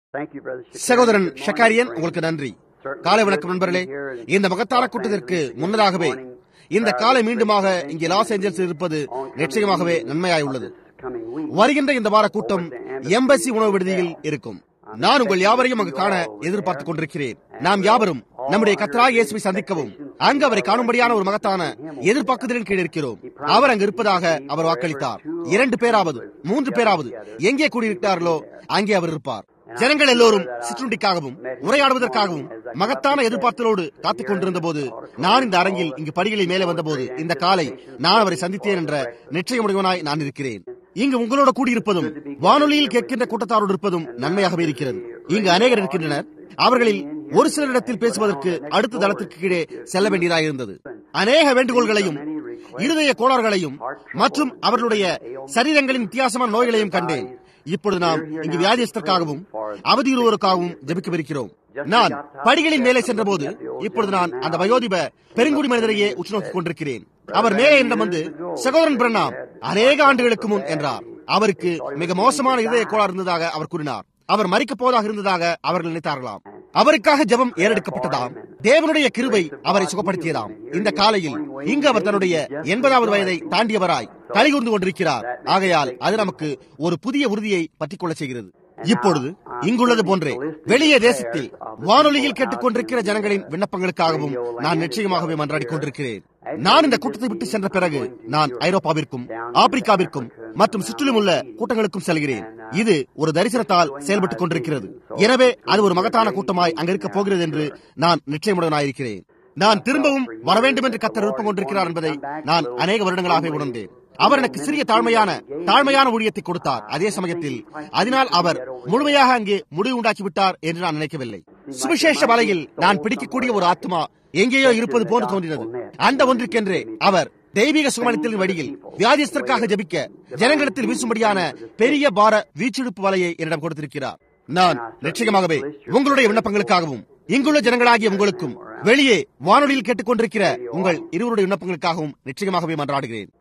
சகோதரன் ஷக்காரியன் உங்களுக்கு நன்றி காலை வணக்கம் நண்பர்களே இந்த மகத்தான கூட்டத்திற்கு முன்னதாகவே இந்த காலை மீண்டுமாக இங்கே லாஸ் ஏஞ்சல்ஸ் இருப்பது நிச்சயமாகவே நன்மையாய் உள்ளது வருகின்ற இந்த வார கூட்டம் எம்பசி உணவு விடுதியில் இருக்கும் நான் உங்கள் யாவரையும் அங்கு காண எதிர்பார்த்துக் கொண்டிருக்கிறேன் நாம் யாவரும் நம்முடைய கத்ராய் இயேசுவை சந்திக்கவும் அங்கு அவரை காணும்படியான ஒரு மகத்தான எதிர்பார்க்குதலின் கீழ் இருக்கிறோம் அவர் அங்கு இருப்பதாக அவர் வாக்களித்தார் இரண்டு பேராவது மூன்று பேராவது எங்கே கூடியிருக்கிறார்களோ அங்கே அவர் இருப்பார் ஜனங்கள் எல்லோரும் சிற்றுண்டிக்காகவும் உரையாடுவதற்காகவும் மகத்தான எதிர்பார்த்தலோடு காத்துக் கொண்டிருந்த போது நான் இந்த அரங்கில் இங்கு படிகளில் மேலே வந்தபோது இந்த காலை நான் அவரை சந்தித்தேன் என்ற நிச்சயமுடையவனாய் நான் இருக்கிறேன் இங்கு உங்களோட கூடியிருப்பதும் வானொலியில் கேட்கின்ற கூட்டத்தாரோடு இருப்பதும் நன்மையாகவே இருக்கிறது இங்கு அநேகர் இருக்கின்றனர் அவர்களில் ஒரு சிலரிடத்தில் பேசுவதற்கு அடுத்த தளத்திற்கு கீழே செல்ல வேண்டியதாக இருந்தது அநேக வேண்டுகோள்களையும் இருதய கோளாறுகளையும் மற்றும் அவர்களுடைய சரீரங்களின் வித்தியாசமான நோய்களையும் கண்டேன் இப்பொழுது நாம் இங்கு வியாதியஸ்தற்காகவும் அவதியுறுவோருக்காகவும் ஜபிக்கவிருக்கிறோம் நான் படிகளின் மேலே சென்றபோது இப்பொழுது நான் அந்த வயோதிப பெருங்குடி மனிதரையே உற்று நோக்கிக் கொண்டிருக்கிறேன் அவர் மேலே என்னிடம் வந்து சகோதரன் பிரணாம் அநேக ஆண்டுகளுக்கு முன் என்றார் அவருக்கு மிக மோசமான இதய கோளாறு இருந்ததாக அவர் கூறினார் அவர் மறிக்கப் போவதாக இருந்ததாக அவர்கள் நினைத்தார்களாம் அவருக்காக ஜெபம் ஏறெடுக்கப்பட்டதாம் தேவனுடைய கிருபை அவரை சுகப்படுத்தியதாம் இந்த காலையில் இங்கு அவர் தன்னுடைய எண்பதாவது வயதை தாண்டியவராய் கலிகூர்ந்து கொண்டிருக்கிறார் ஆகையால் அது நமக்கு ஒரு புதிய உறுதியை பற்றிக் கொள்ள செய்கிறது இப்பொழுது இங்குள்ளது போன்றே வெளியே தேசத்தில் வானொலியில் கேட்டுக்கொண்டிருக்கிற ஜனங்களின் விண்ணப்பங்களுக்காகவும் நான் நிச்சயமாகவே மன்றாடிக் கொண்டிருக்கிறேன் நான் இந்த கூட்டத்தை விட்டு சென்ற பிறகு நான் ஐரோப்பாவிற்கும் ஆப்பிரிக்காவிற்கும் மற்றும் சுற்றிலும் உள்ள கூட்டங்களுக்கும் செல்கிறேன் இது ஒரு தரிசனத்தால் செயல்பட்டுக் கொண்டிருக்கிறது எனவே அது ஒரு மகத்தான கூட்டமாய் அங்க இருக்க போகிறது என்று நான் நிச்சயமுடனாயிருக்கிறேன் நான் திரும்பவும் வர வேண்டும் என்று கத்தர் விருப்பம் கொண்டிருக்கிறார் என்பதை நான் அநேக வருடங்களாக உணர்ந்தேன் அவர் எனக்கு சிறிய தாழ்மையான தாழ்மையான ஊழியத்தை கொடுத்தார் அதே சமயத்தில் அதனால் அவர் முழுமையாக அங்கே முடிவு உண்டாக்கி விட்டார் என்று நான் நினைக்கவில்லை சுவிசேஷ வலையில் நான் பிடிக்கக்கூடிய ஒரு ஆத்மா எங்கேயோ இருப்பது போன்று தோன்றினது அந்த ஒன்றுக்கென்றே அவர் தெய்வீக சுகமனத்தின் வழியில் வியாதிஸ்தற்காக ஜபிக்க ஜனங்களிடத்தில் வீசும்படியான பெரிய பார வீச்செடுப்பு வலையை என்னிடம் கொடுத்திருக்கிறார் நான் நிச்சயமாகவே உங்களுடைய விண்ணப்பங்களுக்காகவும் இங்குள்ள ஜனங்களாகிய உங்களுக்கும் வெளியே வானொலியில் கேட்டுக்கொண்டிருக்கிற உங்கள் இருவருடைய விண்ணப்பங்களுக்காகவும் நிச்சயமாகவே மன்றாடுகிறேன்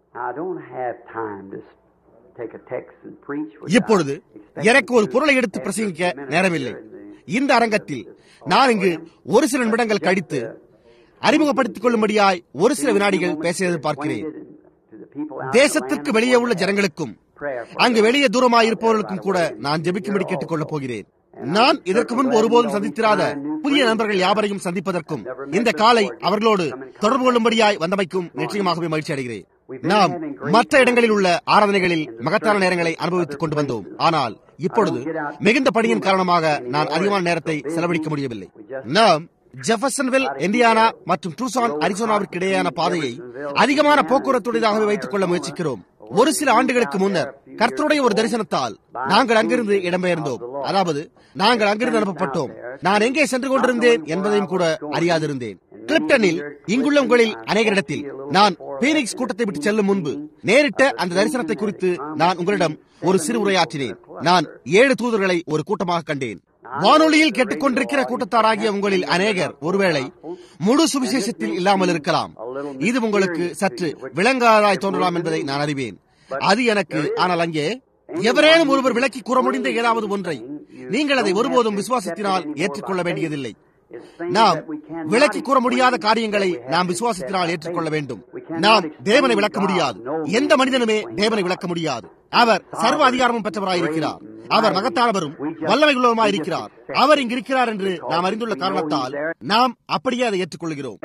இப்பொழுது எனக்கு ஒரு பொருளை எடுத்து பிரசங்கிக்க நேரமில்லை இந்த அரங்கத்தில் நான் இங்கு ஒரு சில நிமிடங்கள் கழித்து அறிமுகப்படுத்திக் கொள்ளும்படியாய் ஒரு சில வினாடிகள் பேச எதிர்பார்க்கிறேன் தேசத்திற்கு வெளியே உள்ள ஜனங்களுக்கும் அங்கு வெளியே தூரமாக இருப்பவர்களுக்கும் கூட நான் ஜெபிக்கும்படி கேட்டுக் கொள்ளப் போகிறேன் நான் இதற்கு முன்பு ஒருபோதும் சந்தித்திராத புதிய நண்பர்கள் யாவரையும் சந்திப்பதற்கும் இந்த காலை அவர்களோடு தொடர்பு கொள்ளும்படியாய் வந்தமைக்கும் நிச்சயமாகவே மகிழ்ச்சி அடைகிறேன் நாம் மற்ற இடங்களில் உள்ள ஆராதனைகளில் மகத்தான நேரங்களை அனுபவித்துக் கொண்டு வந்தோம் ஆனால் இப்பொழுது மிகுந்த பணியின் காரணமாக நான் அதிகமான நேரத்தை செலவழிக்க முடியவில்லை நாம் ஜெஃபர்சன்வில் இந்தியானா மற்றும் டூசான் அரிசோனாவிற்கு இடையேயான பாதையை அதிகமான போக்குவரத்துடையதாகவே வைத்துக் கொள்ள முயற்சிக்கிறோம் ஒரு சில ஆண்டுகளுக்கு முன்னர் கர்த்தருடைய ஒரு தரிசனத்தால் நாங்கள் அங்கிருந்து இடம்பெயர்ந்தோம் அதாவது நாங்கள் அங்கிருந்து அனுப்பப்பட்டோம் நான் எங்கே சென்று கொண்டிருந்தேன் என்பதையும் கூட அறியாதிருந்தேன் கிளிப்டனில் இங்குள்ள உங்களில் அநேகரிடத்தில் நான் பீனிக்ஸ் கூட்டத்தை விட்டு செல்லும் முன்பு நேரிட்ட அந்த தரிசனத்தை குறித்து நான் உங்களிடம் ஒரு சிறு உரையாற்றினேன் நான் ஏழு தூதர்களை ஒரு கூட்டமாக கண்டேன் வானொலியில் கேட்டுக்கொண்டிருக்கிற கூட்டத்தாராகிய உங்களில் அநேகர் ஒருவேளை முழு சுவிசேஷத்தில் இல்லாமல் இருக்கலாம் இது உங்களுக்கு சற்று விளங்காதாய் தோன்றலாம் என்பதை நான் அறிவேன் அது எனக்கு ஆனால் அங்கே எவரேனும் ஒருவர் விளக்கி கூற முடிந்த ஏதாவது ஒன்றை நீங்கள் அதை ஒருபோதும் விசுவாசத்தினால் ஏற்றுக்கொள்ள வேண்டியதில்லை நாம் விளக்கி கூற முடியாத காரியங்களை நாம் விசுவாசத்தினால் ஏற்றுக்கொள்ள வேண்டும் நாம் தேவனை விளக்க முடியாது எந்த மனிதனுமே தேவனை விளக்க முடியாது அவர் சர்வ அதிகாரமும் பெற்றவராயிருக்கிறார் அவர் மகத்தானவரும் வல்லமை உள்ளவருமாயிருக்கிறார் அவர் இங்கு இருக்கிறார் என்று நாம் அறிந்துள்ள காரணத்தால் நாம் அப்படியே அதை ஏற்றுக்கொள்கிறோம்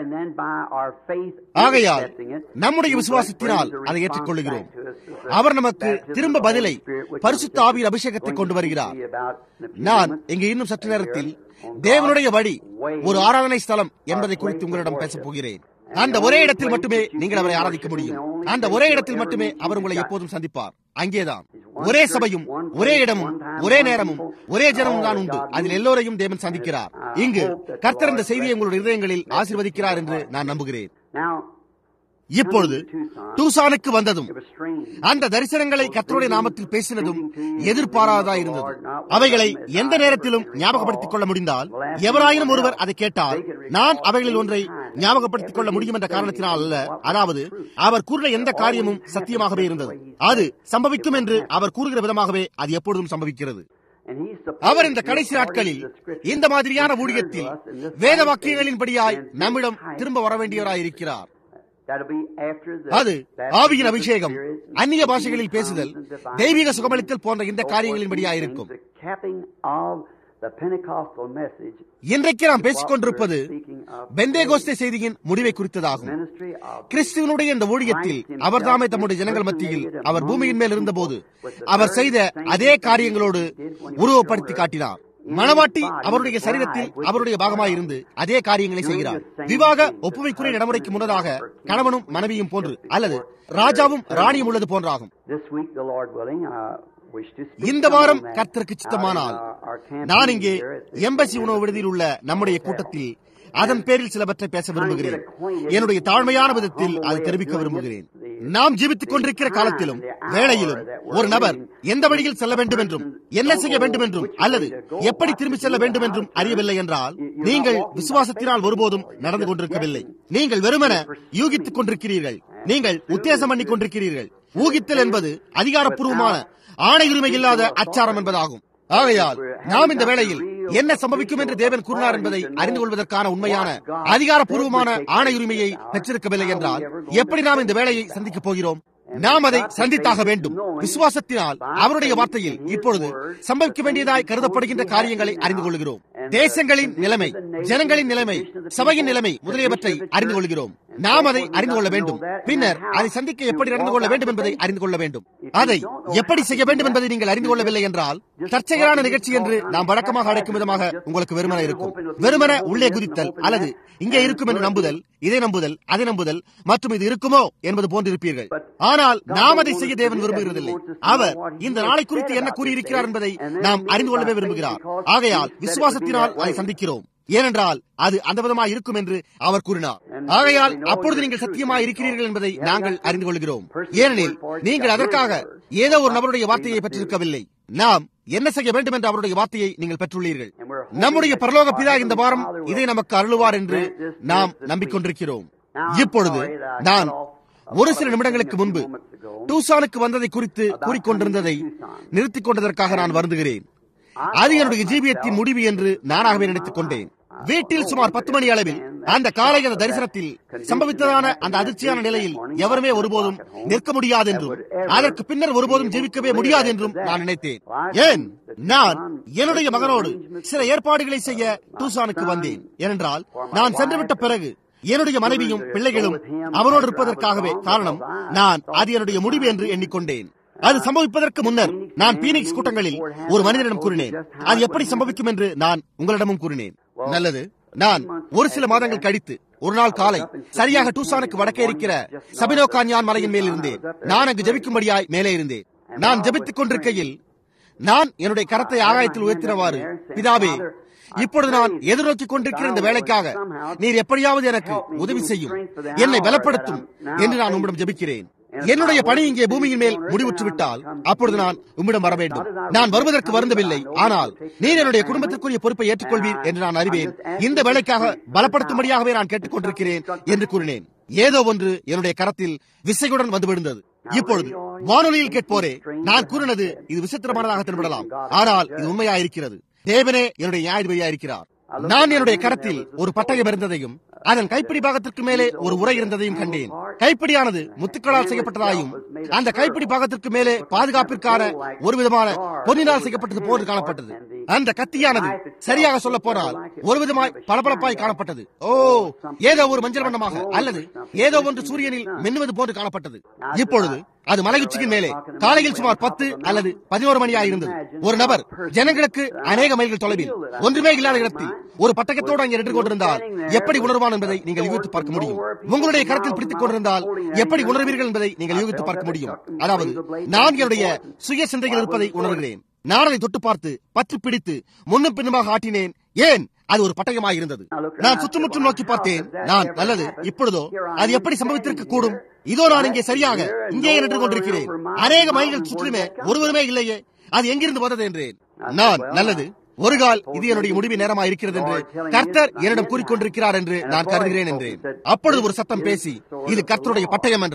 ஆகையால் நம்முடைய விசுவாசத்தினால் அதை ஏற்றுக்கொள்கிறோம் அவர் நமக்கு திரும்ப பதிலை பரிசுத்த ஆவியின் அபிஷேகத்தை கொண்டு வருகிறார் நான் இங்கு இன்னும் சற்று நேரத்தில் தேவனுடைய வழி ஒரு ஆராதனை ஸ்தலம் என்பதை குறித்து உங்களிடம் பேசப் போகிறேன் அந்த ஒரே இடத்தில் மட்டுமே நீங்கள் அவரை ஆராதிக்க முடியும் அந்த ஒரே இடத்தில் மட்டுமே அவர் உங்களை எப்போதும் சந்திப்பார் அங்கேதான் ஒரே சபையும் ஒரே இடமும் ஒரே நேரமும் ஒரே ஜனமும் தான் உண்டு அதில் எல்லோரையும் தேவன் சந்திக்கிறார் இங்கு கர்த்தர் இந்த செய்தியை உங்களுடைய இருதயங்களில் ஆசீர்வதிக்கிறார் என்று நான் நம்புகிறேன் இப்பொழுது டூசானுக்கு வந்ததும் அந்த தரிசனங்களை கத்தருடைய நாமத்தில் பேசினதும் எதிர்பாராததா இருந்தது அவைகளை எந்த நேரத்திலும் ஞாபகப்படுத்திக் கொள்ள முடிந்தால் எவராயினும் ஒருவர் அதை கேட்டால் நான் அவைகளில் ஒன்றை ஞாபகப்படுத்திக் கொள்ள முடியும் என்ற காரணத்தினால் அல்ல அதாவது அவர் கூறின எந்த காரியமும் சத்தியமாகவே இருந்தது அது சம்பவிக்கும் என்று அவர் கூறுகிற விதமாகவே அது எப்பொழுதும் சம்பவிக்கிறது அவர் இந்த கடைசி நாட்களில் இந்த மாதிரியான ஊழியத்தில் வேத வாக்கியங்களின்படியாய் நம்மிடம் திரும்ப வர வேண்டியவராயிருக்கிறார் அது ஆவியின் அபிஷேகம் அந்நிய பாஷைகளில் பேசுதல் தெய்வீக சுகமளித்தல் போன்ற இந்த காரியங்களின்படியாயிருக்கும் இன்றைக்கு நாம் பேசிக் கொண்டிருப்பது பெந்தேகோஸ்தே செய்தியின் முடிவை குறித்ததாகும் கிறிஸ்துவனுடைய இந்த ஊழியத்தில் அவர் தாமே தம்முடைய ஜனங்கள் மத்தியில் அவர் பூமியின் மேல் இருந்தபோது அவர் செய்த அதே காரியங்களோடு உருவப்படுத்தி காட்டினார் மணவாட்டி அவருடைய சரீரத்தில் அவருடைய பாகமாய் இருந்து அதே காரியங்களை செய்கிறார் விவாக ஒப்புமைக்குரிய நடைமுறைக்கு முன்னதாக கணவனும் மனைவியும் போன்று அல்லது ராஜாவும் ராணியும் உள்ளது போன்றாகும் இந்த வாரம் கர்த்தருக்கு சித்தமானால் நான் இங்கே எம்பசி உணவு விடுதியில் உள்ள நம்முடைய கூட்டத்தில் அதன் பேரில் சிலவற்றை பேச விரும்புகிறேன் என்னுடைய தாழ்மையான விதத்தில் அதை தெரிவிக்க விரும்புகிறேன் நாம் ஜீவித்துக் கொண்டிருக்கிற காலத்திலும் வேளையிலும் ஒரு நபர் எந்த வழியில் செல்ல வேண்டும் என்றும் என்ன செய்ய வேண்டும் என்றும் அல்லது எப்படி திரும்பி செல்ல வேண்டும் என்றும் அறியவில்லை என்றால் நீங்கள் விசுவாசத்தினால் ஒருபோதும் நடந்து கொண்டிருக்கவில்லை நீங்கள் வெறுமன யூகித்துக் கொண்டிருக்கிறீர்கள் நீங்கள் உத்தேசம் பண்ணி கொண்டிருக்கிறீர்கள் ஊகித்தல் என்பது அதிகாரப்பூர்வமான ஆணை உரிமை இல்லாத அச்சாரம் என்பதாகும் ஆகையால் நாம் இந்த வேளையில் என்ன சம்பவிக்கும் என்று தேவன் கூறினார் என்பதை அறிந்து கொள்வதற்கான உண்மையான அதிகாரப்பூர்வமான ஆணை உரிமையை பெற்றிருக்கவில்லை என்றால் எப்படி நாம் இந்த வேலையை சந்திக்கப் போகிறோம் நாம் அதை சந்தித்தாக வேண்டும் விசுவாசத்தினால் அவருடைய வார்த்தையில் இப்பொழுது சம்பவிக்க வேண்டியதாய் கருதப்படுகின்ற காரியங்களை அறிந்து கொள்கிறோம் தேசங்களின் நிலைமை ஜனங்களின் நிலைமை சபையின் நிலைமை முதலியவற்றை அறிந்து கொள்கிறோம் நாம் அதை அறிந்து கொள்ள வேண்டும் பின்னர் அதை சந்திக்க எப்படி நடந்து கொள்ள வேண்டும் என்பதை அறிந்து கொள்ள வேண்டும் அதை எப்படி செய்ய வேண்டும் என்பதை நீங்கள் அறிந்து கொள்ளவில்லை என்றால் தற்செயலான நிகழ்ச்சி என்று நாம் வழக்கமாக அழைக்கும் விதமாக உங்களுக்கு வெறுமன இருக்கும் வெறுமன உள்ளே குதித்தல் அல்லது இங்கே இருக்கும் என்று நம்புதல் இதை நம்புதல் அதை நம்புதல் மற்றும் இது இருக்குமோ என்பது போன்றிருப்பீர்கள் ஆனால் நாம் அதை செய்ய தேவன் விரும்புகிறதில்லை அவர் இந்த நாளை குறித்து என்ன கூறியிருக்கிறார் என்பதை நாம் அறிந்து கொள்ளவே விரும்புகிறார் ஆகையால் விசுவாசத்தினால் அதை சந்திக்கிறோம் ஏனென்றால் அது அந்த விதமாக இருக்கும் என்று அவர் கூறினார் ஆகையால் அப்பொழுது நீங்கள் சத்தியமாக இருக்கிறீர்கள் என்பதை நாங்கள் அறிந்து கொள்கிறோம் ஏனெனில் நீங்கள் அதற்காக ஏதோ ஒரு நபருடைய வார்த்தையை பெற்றிருக்கவில்லை நாம் என்ன செய்ய வேண்டும் என்ற அவருடைய வார்த்தையை நீங்கள் பெற்றுள்ளீர்கள் நம்முடைய பரலோக பிதா இந்த வாரம் இதை நமக்கு அருளுவார் என்று நாம் நம்பிக்கொண்டிருக்கிறோம் இப்பொழுது நான் ஒரு சில நிமிடங்களுக்கு முன்பு டூசானுக்கு வந்ததை குறித்து கூறிக்கொண்டிருந்ததை நிறுத்திக் கொண்டதற்காக நான் வருந்துகிறேன் அது என்னுடைய ஜீவியத்தின் முடிவு என்று நானாகவே நினைத்துக் கொண்டேன் வீட்டில் சுமார் பத்து மணி அளவில் அந்த காலை அந்த தரிசனத்தில் சம்பவித்ததான அந்த அதிர்ச்சியான நிலையில் எவருமே ஒருபோதும் நிற்க முடியாது என்றும் அதற்கு பின்னர் ஒருபோதும் ஜீவிக்கவே முடியாது என்றும் நான் நினைத்தேன் ஏன் நான் என்னுடைய மகனோடு சில ஏற்பாடுகளை செய்ய டூசானுக்கு வந்தேன் ஏனென்றால் நான் சென்றுவிட்ட பிறகு என்னுடைய மனைவியும் பிள்ளைகளும் அவனோடு இருப்பதற்காகவே காரணம் நான் அது என்னுடைய முடிவு என்று எண்ணிக்கொண்டேன் அது சம்பவிப்பதற்கு முன்னர் நான் பீனிக்ஸ் கூட்டங்களில் ஒரு மனிதனிடம் கூறினேன் அது எப்படி சம்பவிக்கும் என்று நான் உங்களிடமும் கூறினேன் நல்லது நான் ஒரு சில மாதங்கள் கழித்து ஒரு நாள் காலை சரியாக டூசானுக்கு வடக்கே இருக்கிற சபினோ கான்யான் மலையின் மேல் இருந்தேன் நான் அங்கு ஜபிக்கும்படியாய் மேலே இருந்தேன் நான் ஜபித்துக் கொண்டிருக்கையில் நான் என்னுடைய கரத்தை ஆகாயத்தில் உயர்த்தினவாறு பிதாவே இப்பொழுது நான் எதிர்நோக்கிக் கொண்டிருக்கிற இந்த வேலைக்காக நீர் எப்படியாவது எனக்கு உதவி செய்யும் என்னை பலப்படுத்தும் என்று நான் உம்மிடம் ஜபிக்கிறேன் என்னுடைய பணி இங்கே பூமியின் மேல் முடிவுற்று விட்டால் அப்பொழுது நான் உம்மிடம் வர வேண்டும் நான் வருவதற்கு வருந்தவில்லை ஆனால் நீர் என்னுடைய குடும்பத்திற்குரிய பொறுப்பை ஏற்றுக்கொள்வீர் என்று நான் அறிவேன் இந்த வேலைக்காக பலப்படுத்தும்படியாகவே நான் கேட்டுக்கொண்டிருக்கிறேன் என்று கூறினேன் ஏதோ ஒன்று என்னுடைய கரத்தில் விசையுடன் வந்து விழுந்தது இப்பொழுது வானொலியில் கேட்போரே நான் கூறினது இது விசித்திரமானதாக தென்படலாம் ஆனால் இது உண்மையாயிருக்கிறது தேவனே என்னுடைய நியாயாதிபதியா இருக்கிறார் நான் என்னுடைய கரத்தில் ஒரு பட்டயம் இருந்ததையும் அதன் கைப்பிடி பாகத்திற்கு மேலே ஒரு உரை இருந்ததையும் கண்டேன் கைப்பிடியானது முத்துக்களால் செய்யப்பட்டதாயும் அந்த கைப்பிடி பாகத்திற்கு மேலே பாதுகாப்பிற்கான ஒரு விதமான பொன்னினால் செய்யப்பட்டது போன்று காணப்பட்டது அந்த கத்தியானது சரியாக சொல்ல போனால் ஒரு விதமாய் பளபளப்பாய் காணப்பட்டது ஓ ஏதோ ஒரு மஞ்சள் வண்ணமாக அல்லது ஏதோ ஒன்று சூரியனில் மின்னுவது போன்று காணப்பட்டது இப்பொழுது அது மலையுச்சியின் மேலே காலையில் சுமார் பத்து அல்லது பதினோரு மணியாக இருந்தது ஒரு நபர் ஜனங்களுக்கு அநேக மைல்கள் தொலைவில் ஒன்றுமே இல்லாத இடத்தில் ஒரு பட்டகத்தோடு அங்கே நின்று கொண்டிருந்தால் எப்படி உணர்வான் என்பதை நீங்கள் யூகித்து பார்க்க முடியும் உங்களுடைய கரத்தில் பிடித்துக் கொண்டிருந்தால் எப்படி உணர்வீர்கள் என்பதை நீங்கள் யூகித்து பார்க்க முடியும் அதாவது நான் என்னுடைய சுய சிந்தையில் இருப்பதை உணர்கிறேன் நான் அதை தொட்டு பார்த்து பற்றி பிடித்து முன்னும் பின்னுமாக ஆட்டினேன் ஏன் அது ஒரு பட்டயமாக இருந்தது நான் சுற்றுமுற்றும் நோக்கி பார்த்தேன் நான் நல்லது இப்பொழுதோ அது எப்படி சம்பவித்திருக்க கூடும் இதோ நான் இங்கே சரியாக இங்கே நின்று கொண்டிருக்கிறேன் அநேக மைல்கள் சுற்றிலுமே ஒருவருமே இல்லையே அது எங்கிருந்து வந்தது என்றேன் நான் நல்லது ஒரு கால் இது என்னுடைய முடிவு நேரமா இருக்கிறது என்று கர்த்தர் என்னிடம் கூறிக்கொண்டிருக்கிறார் என்று நான் கருதுகிறேன் என்றேன் அப்பொழுது ஒரு சத்தம் பேசி இது கர்த்தருடைய பட்டயம் என்றது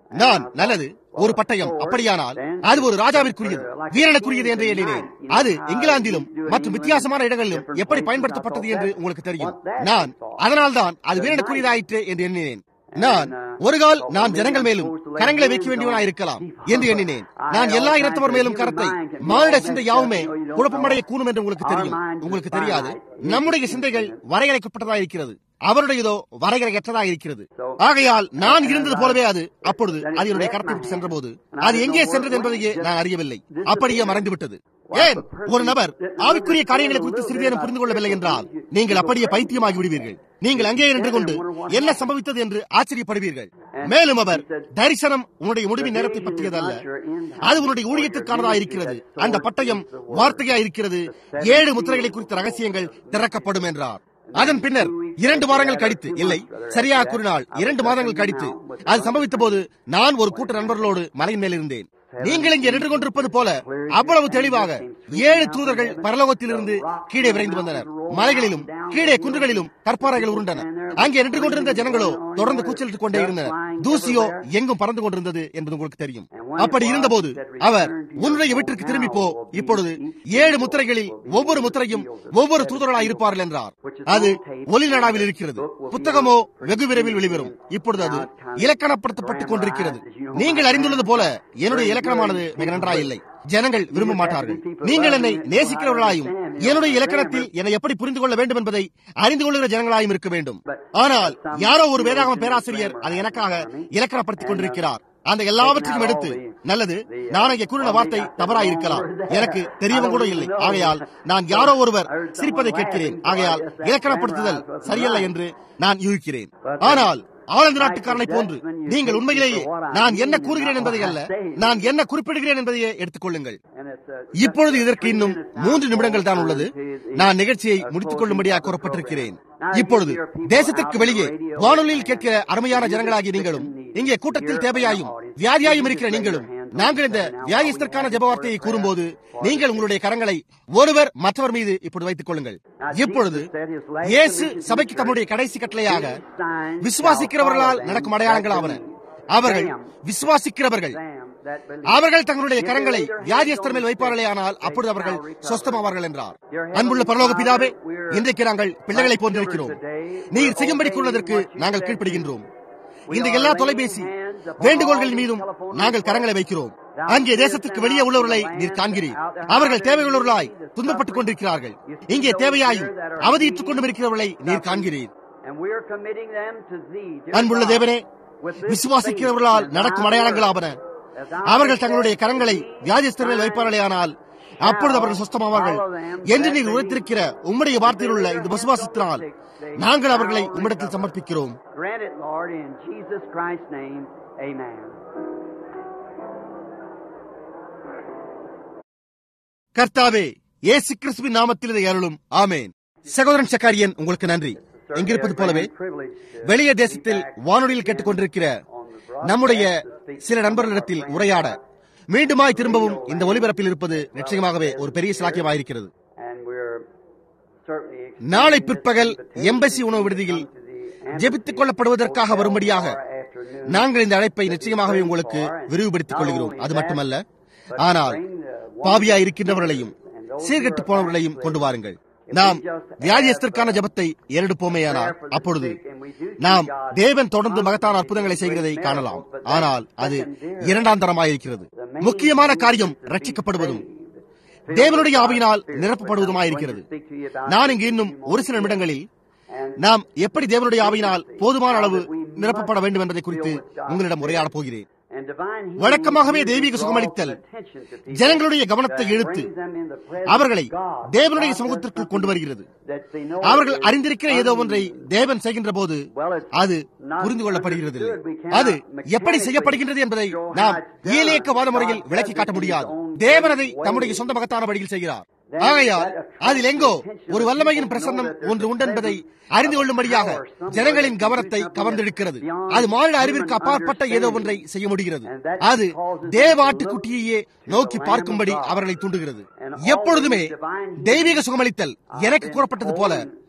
நான் நல்லது ஒரு பட்டயம் அப்படியானால் அது ஒரு ராஜாவிற்குரியது வீரனுக்குரியது என்று எண்ணினேன் அது இங்கிலாந்திலும் மற்றும் வித்தியாசமான இடங்களிலும் எப்படி பயன்படுத்தப்பட்டது என்று உங்களுக்கு தெரியும் நான் அதனால்தான் அது வீரனுக்குரியதாயிற்று என்று எண்ணினேன் நான் ஒரு கால் நான் ஜனங்கள் மேலும் கரங்களை வைக்க வேண்டியவனா இருக்கலாம் என்று எண்ணினேன் நான் எல்லா இனத்தவர் மேலும் கரத்தை மானிட சிந்தை யாவுமே குழப்பமடைய கூடும் என்று உங்களுக்கு தெரியும் உங்களுக்கு தெரியாது நம்முடைய சிந்தைகள் வரையறைக்கப்பட்டதா இருக்கிறது அவருடையதோ வரையறையற்றதா இருக்கிறது ஆகையால் நான் இருந்தது போலவே அது அப்பொழுது அது என்னுடைய கரத்தை விட்டு சென்ற போது அது எங்கே சென்றது என்பதையே நான் அறியவில்லை அப்படியே மறைந்துவிட்டது ஏன் ஒரு நபர் ஆவிக்குரிய காரியங்களை குறித்து சிறிதேனும் புரிந்து கொள்ளவில்லை என்றால் நீங்கள் அப்படியே பைத்தியமாகி விடுவீர்கள் நீங்கள் அங்கே நின்று கொண்டு என்ன சம்பவித்தது என்று ஆச்சரியப்படுவீர்கள் மேலும் அவர் தரிசனம் உன்னுடைய முடிவின் நேரத்தை பற்றியதல்ல அது உன்னுடைய ஊழியத்திற்கானதா இருக்கிறது அந்த பட்டயம் வார்த்தையா இருக்கிறது ஏழு முத்திரைகளை குறித்த ரகசியங்கள் திறக்கப்படும் என்றார் அதன் பின்னர் இரண்டு வாரங்கள் கழித்து இல்லை சரியாக கூறினால் இரண்டு மாதங்கள் கழித்து அது சம்பவித்த போது நான் ஒரு கூட்ட நண்பர்களோடு மலையின் மேல் இருந்தேன் நீங்கள் இங்கே நின்று கொண்டிருப்பது போல அவ்வளவு தெளிவாக ஏழு தூதர்கள் பரலோகத்திலிருந்து கீழே விரைந்து வந்தனர் மலைகளிலும் கீழே குன்றுகளிலும் கற்பாறைகள் உருண்டன அங்கே நின்று கொண்டிருந்த ஜனங்களோ தொடர்ந்து கூச்சலிட்டுக் கொண்டே இருந்தனர் தூசியோ எங்கும் பறந்து கொண்டிருந்தது என்பது உங்களுக்கு தெரியும் அப்படி இருந்தபோது அவர் உன்னுடைய வீட்டிற்கு திரும்பி போ இப்பொழுது ஏழு முத்திரைகளில் ஒவ்வொரு முத்திரையும் ஒவ்வொரு தூதர்களாக இருப்பார்கள் என்றார் அது ஒலிநாடாவில் இருக்கிறது புத்தகமோ வெகு விரைவில் வெளிவரும் இப்பொழுது அது இலக்கணப்படுத்தப்பட்டுக் கொண்டிருக்கிறது நீங்கள் அறிந்துள்ளது போல என்னுடைய இலக்கணமானது மிக நன்றாக இல்லை ஜனங்கள் விரும்ப மாட்டார்கள் நீங்கள் என்னை நேசிக்கிறவர்களாயும் என்னுடைய இலக்கணத்தில் என்னை எப்படி புரிந்து கொள்ள வேண்டும் என்பதை அறிந்து கொள்கிற ஜனங்களாயும் இருக்க வேண்டும் ஆனால் யாரோ ஒரு வேதாகம பேராசிரியர் அதை எனக்காக இலக்கணப்படுத்திக் கொண்டிருக்கிறார் அந்த எல்லாவற்றையும் எடுத்து நல்லது நான் இங்கே கூறின வார்த்தை தவறாய் இருக்கலாம் எனக்கு தெரியவும் கூட இல்லை ஆகையால் நான் யாரோ ஒருவர் சிரிப்பதை கேட்கிறேன் ஆகையால் இலக்கணப்படுத்துதல் சரியல்ல என்று நான் யூகிக்கிறேன் ஆனால் ஆனந்த நாட்டுக்காரனை போன்று நீங்கள் உண்மையிலேயே நான் என்ன கூறுகிறேன் என்பதை அல்ல நான் என்ன குறிப்பிடுகிறேன் என்பதையே எடுத்துக்கொள்ளுங்கள் இப்பொழுது இதற்கு இன்னும் மூன்று நிமிடங்கள் தான் உள்ளது நான் நிகழ்ச்சியை முடித்துக் கொள்ளும்படியாக கூறப்பட்டிருக்கிறேன் இப்பொழுது தேசத்திற்கு வெளியே வானொலியில் கேட்கிற அருமையான ஜனங்களாகிய நீங்களும் இங்கே கூட்டத்தில் தேவையாயும் வியாதியாயும் இருக்கிற நீங்களும் நாங்கள் இந்த வியாதிஸ்தற்கான ஜபவார்த்தையை கூறும்போது நீங்கள் உங்களுடைய கரங்களை ஒருவர் மற்றவர் மீது இப்பொழுது வைத்துக் கொள்ளுங்கள் இப்பொழுது இயேசு சபைக்கு தம்முடைய கடைசி கட்டளையாக விசுவாசிக்கிறவர்களால் நடக்கும் அடையாளங்களாவன அவர்கள் விசுவாசிக்கிறவர்கள் அவர்கள் தங்களுடைய கரங்களை வியாதியஸ்தர் மேல் வைப்பார்களே ஆனால் அப்பொழுது அவர்கள் சொஸ்தமாவார்கள் என்றார் அன்புள்ள பரலோக பிதாவே இன்றைக்கு நாங்கள் பிள்ளைகளை போன்றிருக்கிறோம் நீர் செய்யும்படி கூறுவதற்கு நாங்கள் கீழ்ப்படுகின்றோம் இந்த எல்லா தொலைபேசி வேண்டுகோள்களின் மீதும் நாங்கள் கரங்களை வைக்கிறோம் அங்கே தேசத்திற்கு வெளியே உள்ளவர்களை நீர் காண்கிறீர் அவர்கள் தேவையுள்ளவர்களாய் துன்பப்பட்டுக் கொண்டிருக்கிறார்கள் இங்கே தேவையாயும் அவதியிட்டுக் கொண்டும் இருக்கிறவர்களை நீர் காண்கிறீர் அன்புள்ள தேவனே விசுவாசிக்கிறவர்களால் நடக்கும் அடையாளங்களாவன அவர்கள் தங்களுடைய கரங்களை வியாதிஸ்தர் மேல் வைப்பார்களே ஆனால் அப்பொழுது அவர்கள் சுஸ்தமாவார்கள் என்று நீர் உரைத்திருக்கிற உம்முடைய வார்த்தையில் உள்ள இந்த விசுவாசத்தினால் நாங்கள் அவர்களை உம்மிடத்தில் சமர்ப்பிக்கிறோம் கர்த்தாவே ஏசு கிறிஸ்துவின் நாமத்தில் இதை அருளும் ஆமேன் சகோதரன் சக்காரியன் உங்களுக்கு நன்றி எங்கிருப்பது போலவே வெளிய தேசத்தில் வானொலியில் கேட்டுக்கொண்டிருக்கிற நம்முடைய சில நண்பர்களிடத்தில் உரையாட மீண்டுமாய் திரும்பவும் இந்த ஒலிபரப்பில் இருப்பது நிச்சயமாகவே ஒரு பெரிய சிலாக்கியமாயிருக்கிறது நாளை பிற்பகல் எம்பசி உணவு விடுதியில் ஜெபித்துக் கொள்ளப்படுவதற்காக வரும்படியாக நாங்கள் இந்த அழைப்பை நிச்சயமாகவே உங்களுக்கு விரிவுபடுத்திக் கொள்கிறோம் அது மட்டுமல்ல ஆனால் பாவியா இருக்கின்றவர்களையும் சீர்கெட்டு போனவர்களையும் கொண்டு வாருங்கள் நாம் வியாதியஸ்தற்கான ஜபத்தை ஏறெடுப்போமேயானால் அப்பொழுது நாம் தேவன் தொடர்ந்து மகத்தான அற்புதங்களை செய்கிறதை காணலாம் ஆனால் அது இரண்டாம் தரமாயிருக்கிறது முக்கியமான காரியம் ரட்சிக்கப்படுவதும் தேவனுடைய ஆவியினால் நிரப்பப்படுவதுமாயிருக்கிறது நான் இங்கு இன்னும் ஒரு சில நிமிடங்களில் நாம் எப்படி தேவனுடைய ஆவியினால் போதுமான அளவு நிரப்பப்பட வேண்டும் என்பதை குறித்து உங்களிடம் உரையாடப் போகிறேன் வழக்கமாகவே தெய்வீக சுகமளித்தல் ஜனங்களுடைய கவனத்தை இழுத்து அவர்களை தேவனுடைய சமூகத்திற்குள் கொண்டு வருகிறது அவர்கள் அறிந்திருக்கிற ஏதோ ஒன்றை தேவன் செய்கின்ற போது அது புரிந்து கொள்ளப்படுகிறது அது எப்படி செய்யப்படுகின்றது என்பதை நாம் ஏலேக்கவாத முறையில் விளக்கி காட்ட முடியாது தேவன் அதை தம்முடைய சொந்த மகத்தான வழியில் செய்கிறார் ஆகையால் அதில் எங்கோ ஒரு வல்லமையின் பிரசன்னம் ஒன்று உண்டென்பதை அறிந்து கொள்ளும்படியாக ஜனங்களின் கவனத்தை கவர்ந்தெடுக்கிறது அது மாநில அறிவிற்கு அப்பாற்பட்ட ஏதோ ஒன்றை செய்ய முடிகிறது அது தேவாட்டுக்குட்டியையே நோக்கி பார்க்கும்படி அவர்களை தூண்டுகிறது எப்பொழுதுமே தெய்வீக சுகமளித்தல் எனக்கு கூறப்பட்டது போல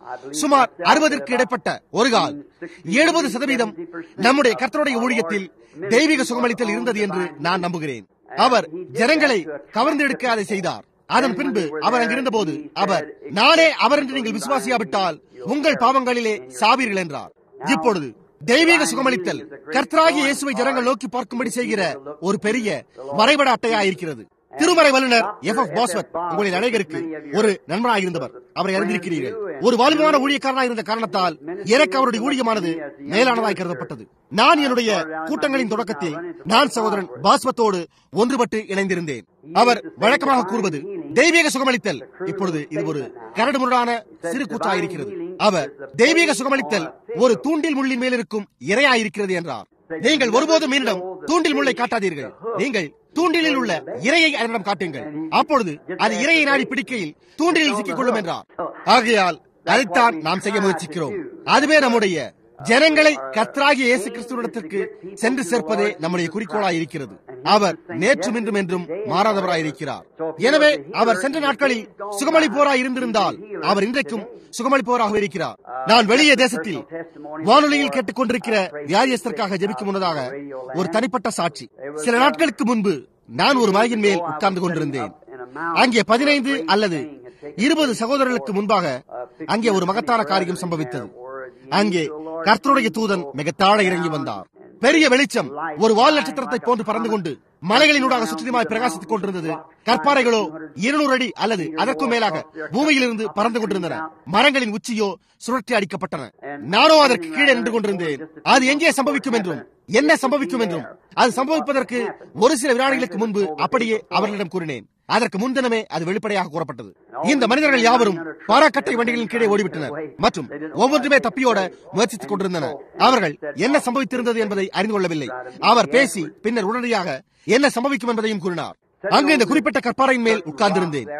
சுமார் அறுபதற்கு இடைப்பட்ட ஒரு கால் எழுபது சதவீதம் நம்முடைய கர்த்தருடைய ஊழியத்தில் தெய்வீக சுகமளித்தல் இருந்தது என்று நான் நம்புகிறேன் அவர் ஜனங்களை கவர்ந்தெடுக்க அதை செய்தார் அதன் பின்பு அவர் அங்கிருந்த போது அவர் நானே அவர் என்று நீங்கள் விசுவாசியாவிட்டால் உங்கள் பாவங்களிலே சாவீர்கள் என்றார் இப்பொழுது தெய்வீக சுகமளித்தல் கர்த்தராகிய இயேசுவை ஜனங்கள் நோக்கி பார்க்கும்படி செய்கிற ஒரு பெரிய வரைபட அட்டையா இருக்கிறது திருமறை வல்லுநர் எஃப் எஃப் பாஸ்வத் உங்களில் அநேகருக்கு ஒரு நண்பனாக இருந்தவர் அவரை அறிந்திருக்கிறீர்கள் ஒரு வாலிபமான ஊழியக்காரனாக இருந்த காரணத்தால் எனக்கு அவருடைய ஊழியமானது மேலானதாய் கருதப்பட்டது நான் என்னுடைய கூட்டங்களின் தொடக்கத்தில் நான் சகோதரன் பாஸ்வத்தோடு ஒன்றுபட்டு இணைந்திருந்தேன் அவர் வழக்கமாக கூறுவது தெய்வீக சுகமளித்தல் இப்பொழுது இது ஒரு கரடு முரடான சிறு கூச்சாயிருக்கிறது அவர் தெய்வீக சுகமளித்தல் ஒரு தூண்டில் முள்ளின் மேல் இருக்கும் இரையாயிருக்கிறது என்றார் நீங்கள் ஒருபோதும் மீனிடம் தூண்டில் முள்ளை காட்டாதீர்கள் நீங்கள் தூண்டிலில் உள்ள இரையை அதனிடம் காட்டுங்கள் அப்பொழுது அது இரையை நாடி பிடிக்கையில் தூண்டிலில் சிக்கிக் கொள்ளும் என்றார் ஆகையால் அதைத்தான் நாம் செய்ய முயற்சிக்கிறோம் அதுவே நம்முடைய ஜனங்களை கத்ராகிய இயேசு கிறிஸ்துவிடத்திற்கு சென்று சேர்ப்பதே நம்முடைய குறிக்கோளாய் இருக்கிறது அவர் நேற்றும் இன்றும் என்றும் மாறாதவராய் இருக்கிறார் எனவே அவர் சென்ற நாட்களில் சுகமளிப்போராய் இருந்திருந்தால் அவர் இன்றைக்கும் சுகமளிப்போராக இருக்கிறார் நான் வெளியே தேசத்தில் வானொலியில் கேட்டுக் கொண்டிருக்கிற வியாதியஸ்தற்காக ஜெபிக்கும் முன்னதாக ஒரு தனிப்பட்ட சாட்சி சில நாட்களுக்கு முன்பு நான் ஒரு மலையின் மேல் உட்கார்ந்து கொண்டிருந்தேன் அங்கே பதினைந்து அல்லது இருபது சகோதரர்களுக்கு முன்பாக அங்கே ஒரு மகத்தான காரியம் சம்பவித்தது அங்கே கர்த்தருடைய தூதன் மிக தாழ இறங்கி வந்தார் பெரிய வெளிச்சம் ஒரு வால் நட்சத்திரத்தை போன்று பறந்து கொண்டு மலைகளினூடாக சுற்றிலுமாய் பிரகாசித்துக் கொண்டிருந்தது கற்பாறைகளோ இருநூறு அடி அல்லது அதற்கும் மேலாக பூமியிலிருந்து பறந்து கொண்டிருந்தன மரங்களின் உச்சியோ சுழற்றி அடிக்கப்பட்டன நானோ அதற்கு கீழே நின்று கொண்டிருந்தேன் அது எங்கே சம்பவிக்கும் என்றும் என்ன சம்பவிக்கும் என்றும் அது சம்பவிப்பதற்கு ஒரு சில வினாடிகளுக்கு முன்பு அப்படியே அவர்களிடம் கூறினேன் அதற்கு முன்தினமே அது வெளிப்படையாக கூறப்பட்டது இந்த மனிதர்கள் யாவரும் பாராக்கட்டை வண்டிகளின் கீழே ஓடிவிட்டனர் மற்றும் ஒவ்வொன்றுமே தப்பியோட முயற்சித்துக் கொண்டிருந்தனர் அவர்கள் என்ன சம்பவித்திருந்தது என்பதை அறிந்து கொள்ளவில்லை அவர் பேசி பின்னர் உடனடியாக என்ன சம்பவிக்கும் என்பதையும் கூறினார் அங்கு இந்த குறிப்பிட்ட கற்பாறையின் மேல் உட்கார்ந்திருந்தேன்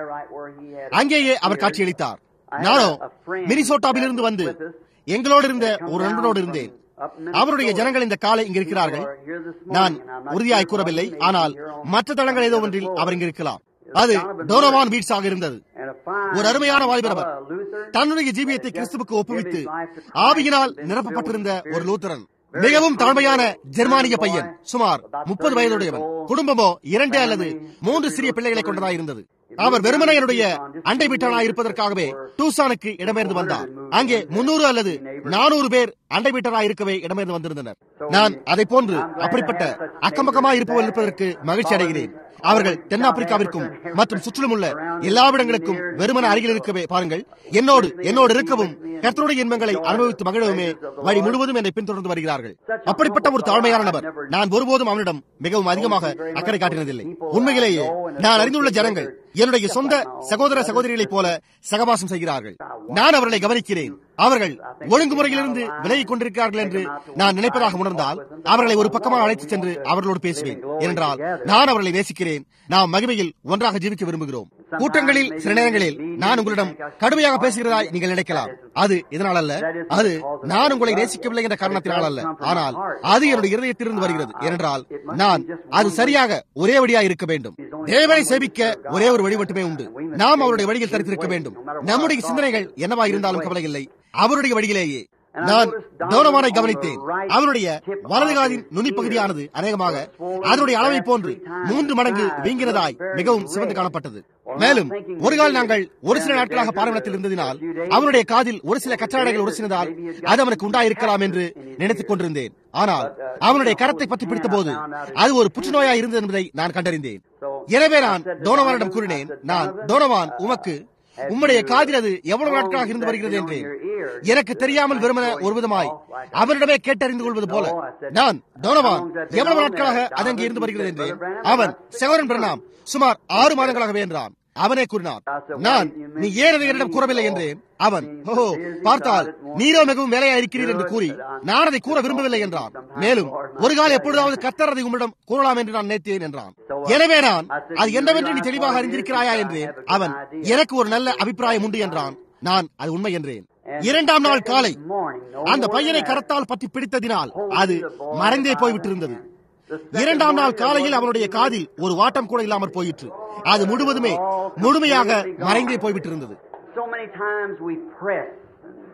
அங்கேயே அவர் காட்சியளித்தார் நானோ மினிசோட்டாவிலிருந்து வந்து எங்களோடு இருந்த ஒரு நண்பனோடு இருந்தேன் அவருடைய ஜனங்கள் இந்த காலை இங்கு இருக்கிறார்கள் நான் உறுதியாய் கூறவில்லை ஆனால் மற்ற தளங்கள் ஏதோ ஒன்றில் அவர் இங்கு இருக்கலாம் அது டோனவான் பீட்ஸ் ஆக இருந்தது ஒரு அருமையான வாலிபர் அவர் தன்னுடைய ஜீவியத்தை கிறிஸ்துவுக்கு ஒப்புவித்து ஆவியினால் நிரப்பப்பட்டிருந்த ஒரு லூத்தரன் மிகவும் தாழ்மையான ஜெர்மானிய பையன் சுமார் முப்பது வயதுடையவன் குடும்பமோ இரண்டு அல்லது மூன்று சிறிய பிள்ளைகளை கொண்டதாக இருந்தது அவர் வெறுமனை என்னுடைய அண்டை வீட்டானாய் இருப்பதற்காகவே டூசானுக்கு இடம்பெயர்ந்து வந்தார் அங்கே முன்னூறு அல்லது நானூறு பேர் அண்டை வீட்டராய் இருக்கவே இடம்பெயர்ந்து வந்திருந்தனர் நான் அதை போன்று அப்படிப்பட்ட அக்கம்பக்கமாய் இருப்பவர் இருப்பதற்கு மகிழ்ச்சி அடைகிறேன் அவர்கள் தென்னாப்பிரிக்காவிற்கும் மற்றும் சுற்றிலும் உள்ள எல்லாவிடங்களுக்கும் வெறுமன அருகில் இருக்கவே பாருங்கள் என்னோடு என்னோடு இருக்கவும் கர்த்தருடைய இன்பங்களை அனுபவித்து மகிழவுமே வழி முழுவதும் என்னை பின்தொடர்ந்து வருகிறார்கள் அப்படிப்பட்ட ஒரு தாழ்மையான நபர் நான் ஒருபோதும் அவனிடம் மிகவும் அதிகமாக அக்கறை காட்டினதில்லை உண்மையிலேயே நான் அறிந்துள்ள ஜனங்கள் என்னுடைய சொந்த சகோதர சகோதரிகளைப் போல சகவாசம் செய்கிறார்கள் நான் அவர்களை கவனிக்கிறேன் அவர்கள் ஒழுங்குமுறையிலிருந்து விலகிக் கொண்டிருக்கிறார்கள் என்று நான் நினைப்பதாக உணர்ந்தால் அவர்களை ஒரு பக்கமாக அழைத்துச் சென்று அவர்களோடு பேசுவேன் என்றால் நான் அவர்களை நேசிக்கிறேன் நாம் மகிமையில் ஒன்றாக ஜீவிக்க விரும்புகிறோம் கூட்டங்களில் சில நேரங்களில் நான் உங்களிடம் கடுமையாக பேசுகிறதாய் நீங்கள் நினைக்கலாம் அது இதனால் அல்ல அது நான் உங்களை நேசிக்கவில்லை என்ற காரணத்தினால் அல்ல ஆனால் அது என்னுடைய இருதயத்திலிருந்து வருகிறது ஏனென்றால் நான் அது சரியாக ஒரே வழியா இருக்க வேண்டும் தேவனை சேவிக்க ஒரே ஒரு வழி மட்டுமே உண்டு நாம் அவருடைய வழியில் தரித்திருக்க வேண்டும் நம்முடைய சிந்தனைகள் என்னவா இருந்தாலும் கவலை இல்லை அவருடைய வழியிலேயே நான் கௌரவனை கவனித்தேன் அவனுடைய வலது காலின் நுனிப்பகுதியானது அநேகமாக அதனுடைய அளவை போன்று மூன்று மடங்கு வீங்கினதாய் மிகவும் சிவந்து காணப்பட்டது மேலும் ஒரு கால் நாங்கள் ஒரு சில நாட்களாக பாரம்பரியத்தில் இருந்ததினால் அவனுடைய காதில் ஒரு சில கற்றாடைகள் உரசினதால் அது அவனுக்கு உண்டாயிருக்கலாம் என்று நினைத்துக் கொண்டிருந்தேன் ஆனால் அவனுடைய கரத்தை பற்றி பிடித்த போது அது ஒரு புற்றுநோயா இருந்தது என்பதை நான் கண்டறிந்தேன் எனவே நான் டோனவானிடம் கூறினேன் நான் டோனவான் உமக்கு உம்முடைய காதில் அது எவ்வளவு நாட்களாக இருந்து வருகிறது என்றேன் எனக்கு தெரியாமல் வெறுமன ஒரு விதமாய் அவரிடமே கேட்டறிந்து கொள்வது போல நான் டோனவான் எவ்வளவு நாட்களாக அது அங்கே இருந்து வருகிறது என்றேன் அவன் செவரன் பிரணாம் சுமார் ஆறு மாதங்களாகவே என்றான் அவனே கூறினான் நான் நீ ஏன் அதை என்னிடம் கூறவில்லை என்றேன் அவன் ஓஹோ பார்த்தால் நீரோ மிகவும் வேலையா இருக்கிறீர் என்று கூறி நான் அதை கூற விரும்பவில்லை என்றான் மேலும் ஒரு காலம் எப்பொழுதாவது கத்தர் அதை உம்மிடம் கூறலாம் என்று நான் நினைத்தேன் என்றான் எனவே நான் அது என்னவென்று நீ தெளிவாக அறிந்திருக்கிறாயா என்றேன் அவன் எனக்கு ஒரு நல்ல அபிப்பிராயம் உண்டு என்றான் நான் அது உண்மை என்றேன் இரண்டாம் நாள் காலை அந்த பையனை கரத்தால் பற்றி பிடித்ததினால் அது மறைந்தே போய்விட்டிருந்தது இரண்டாம் நாள் காலையில் அவனுடைய காதில் ஒரு வாட்டம் கூட இல்லாமல் போயிற்று அது முழுவதுமே முழுமையாக மறைந்தே போய்விட்டிருந்தது So many times we press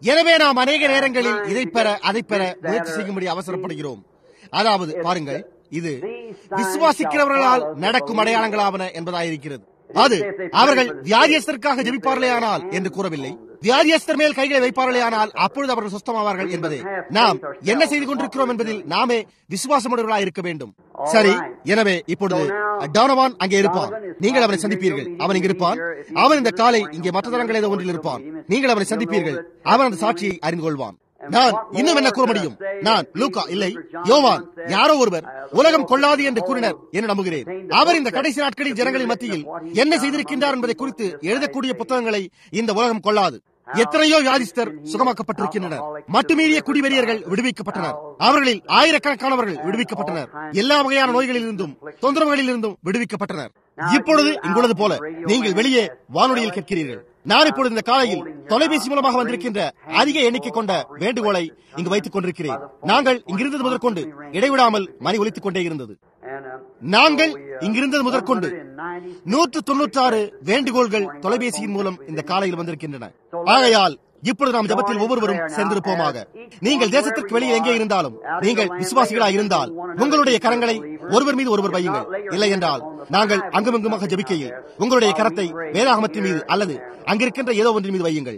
எனவே நாம் அநேக நேரங்களில் இதை பெற அதை பெற முயற்சி செய்யும்படி அவசரப்படுகிறோம் அதாவது பாருங்கள் இது விசுவாசிக்கிறவர்களால் நடக்கும் அடையாளங்களாவன என்பதாயிருக்கிறது அது அவர்கள் வியாதியஸ்தருக்காக ஜெபிப்பார்களேயானால் என்று கூறவில்லை வியாதியஸ்தர் மேல் கைகளை வைப்பார்களேயானால் அப்பொழுது அவர்கள் சுத்தமாவார்கள் என்பதே நாம் என்ன செய்து கொண்டிருக்கிறோம் என்பதில் நாமே விசுவாசமுடையவர்களாக இருக்க வேண்டும் சரி எனவே இப்பொழுது டோனவான் அங்கே இருப்பான் நீங்கள் அவனை சந்திப்பீர்கள் அவன் இங்கு இருப்பான் அவன் இந்த காலை இங்கே மற்ற தரங்கள் ஏதோ ஒன்றில் இருப்பான் நீங்கள் அவனை சந்திப்பீர்கள் அவன் அந்த சாட்சியை அறிந்து கொள்வான் நான் இன்னும் என்ன கூற முடியும் நான் லூகா இல்லை யோவான் யாரோ ஒருவர் உலகம் கொள்ளாது என்று கூறினர் என்று நம்புகிறேன் அவர் இந்த கடைசி நாட்களில் ஜனங்களின் மத்தியில் என்ன செய்திருக்கின்றார் என்பதை குறித்து எழுதக்கூடிய புத்தகங்களை இந்த உலகம் கொள்ளாது எத்தனையோ வியாதிஸ்தர் சுகமாக்கப்பட்டிருக்கின்றனர் மட்டுமீறிய குடிவெறியர்கள் விடுவிக்கப்பட்டனர் அவர்களில் ஆயிரக்கணக்கானவர்கள் விடுவிக்கப்பட்டனர் எல்லா வகையான நோய்களில் இருந்தும் தொந்தரவுகளில் இருந்தும் விடுவிக்கப்பட்டனர் இப்பொழுது இங்குள்ளது போல நீங்கள் வெளியே வானொலியில் கேட்கிறீர்கள் நான் இப்பொழுது இந்த காலையில் தொலைபேசி மூலமாக வந்திருக்கின்ற அதிக எண்ணிக்கை கொண்ட வேண்டுகோளை இங்கு வைத்துக் கொண்டிருக்கிறேன் நாங்கள் இங்கிருந்தது முதற்கொண்டு இடைவிடாமல் மணி ஒலித்துக் கொண்டே இருந்தது நாங்கள் இங்கிருந்தது முதற்கொண்டு நூற்று தொன்னூற்றாறு வேண்டுகோள்கள் தொலைபேசியின் மூலம் இந்த காலையில் வந்திருக்கின்றன ஆகையால் இப்பொழுது நாம் ஜபத்தில் ஒவ்வொருவரும் சேர்ந்திருப்போமாக நீங்கள் தேசத்திற்கு வெளியே எங்கே இருந்தாலும் நீங்கள் விசுவாசிகளாக இருந்தால் உங்களுடைய கரங்களை ஒருவர் மீது ஒருவர் வையுங்கள் இல்லை என்றால் நாங்கள் அங்குமங்குமாக ஜபிக்கையில் உங்களுடைய கரத்தை வேதாகமத்தின் மீது அல்லது அங்கிருக்கின்ற ஏதோ ஒன்றின் மீது வையுங்கள்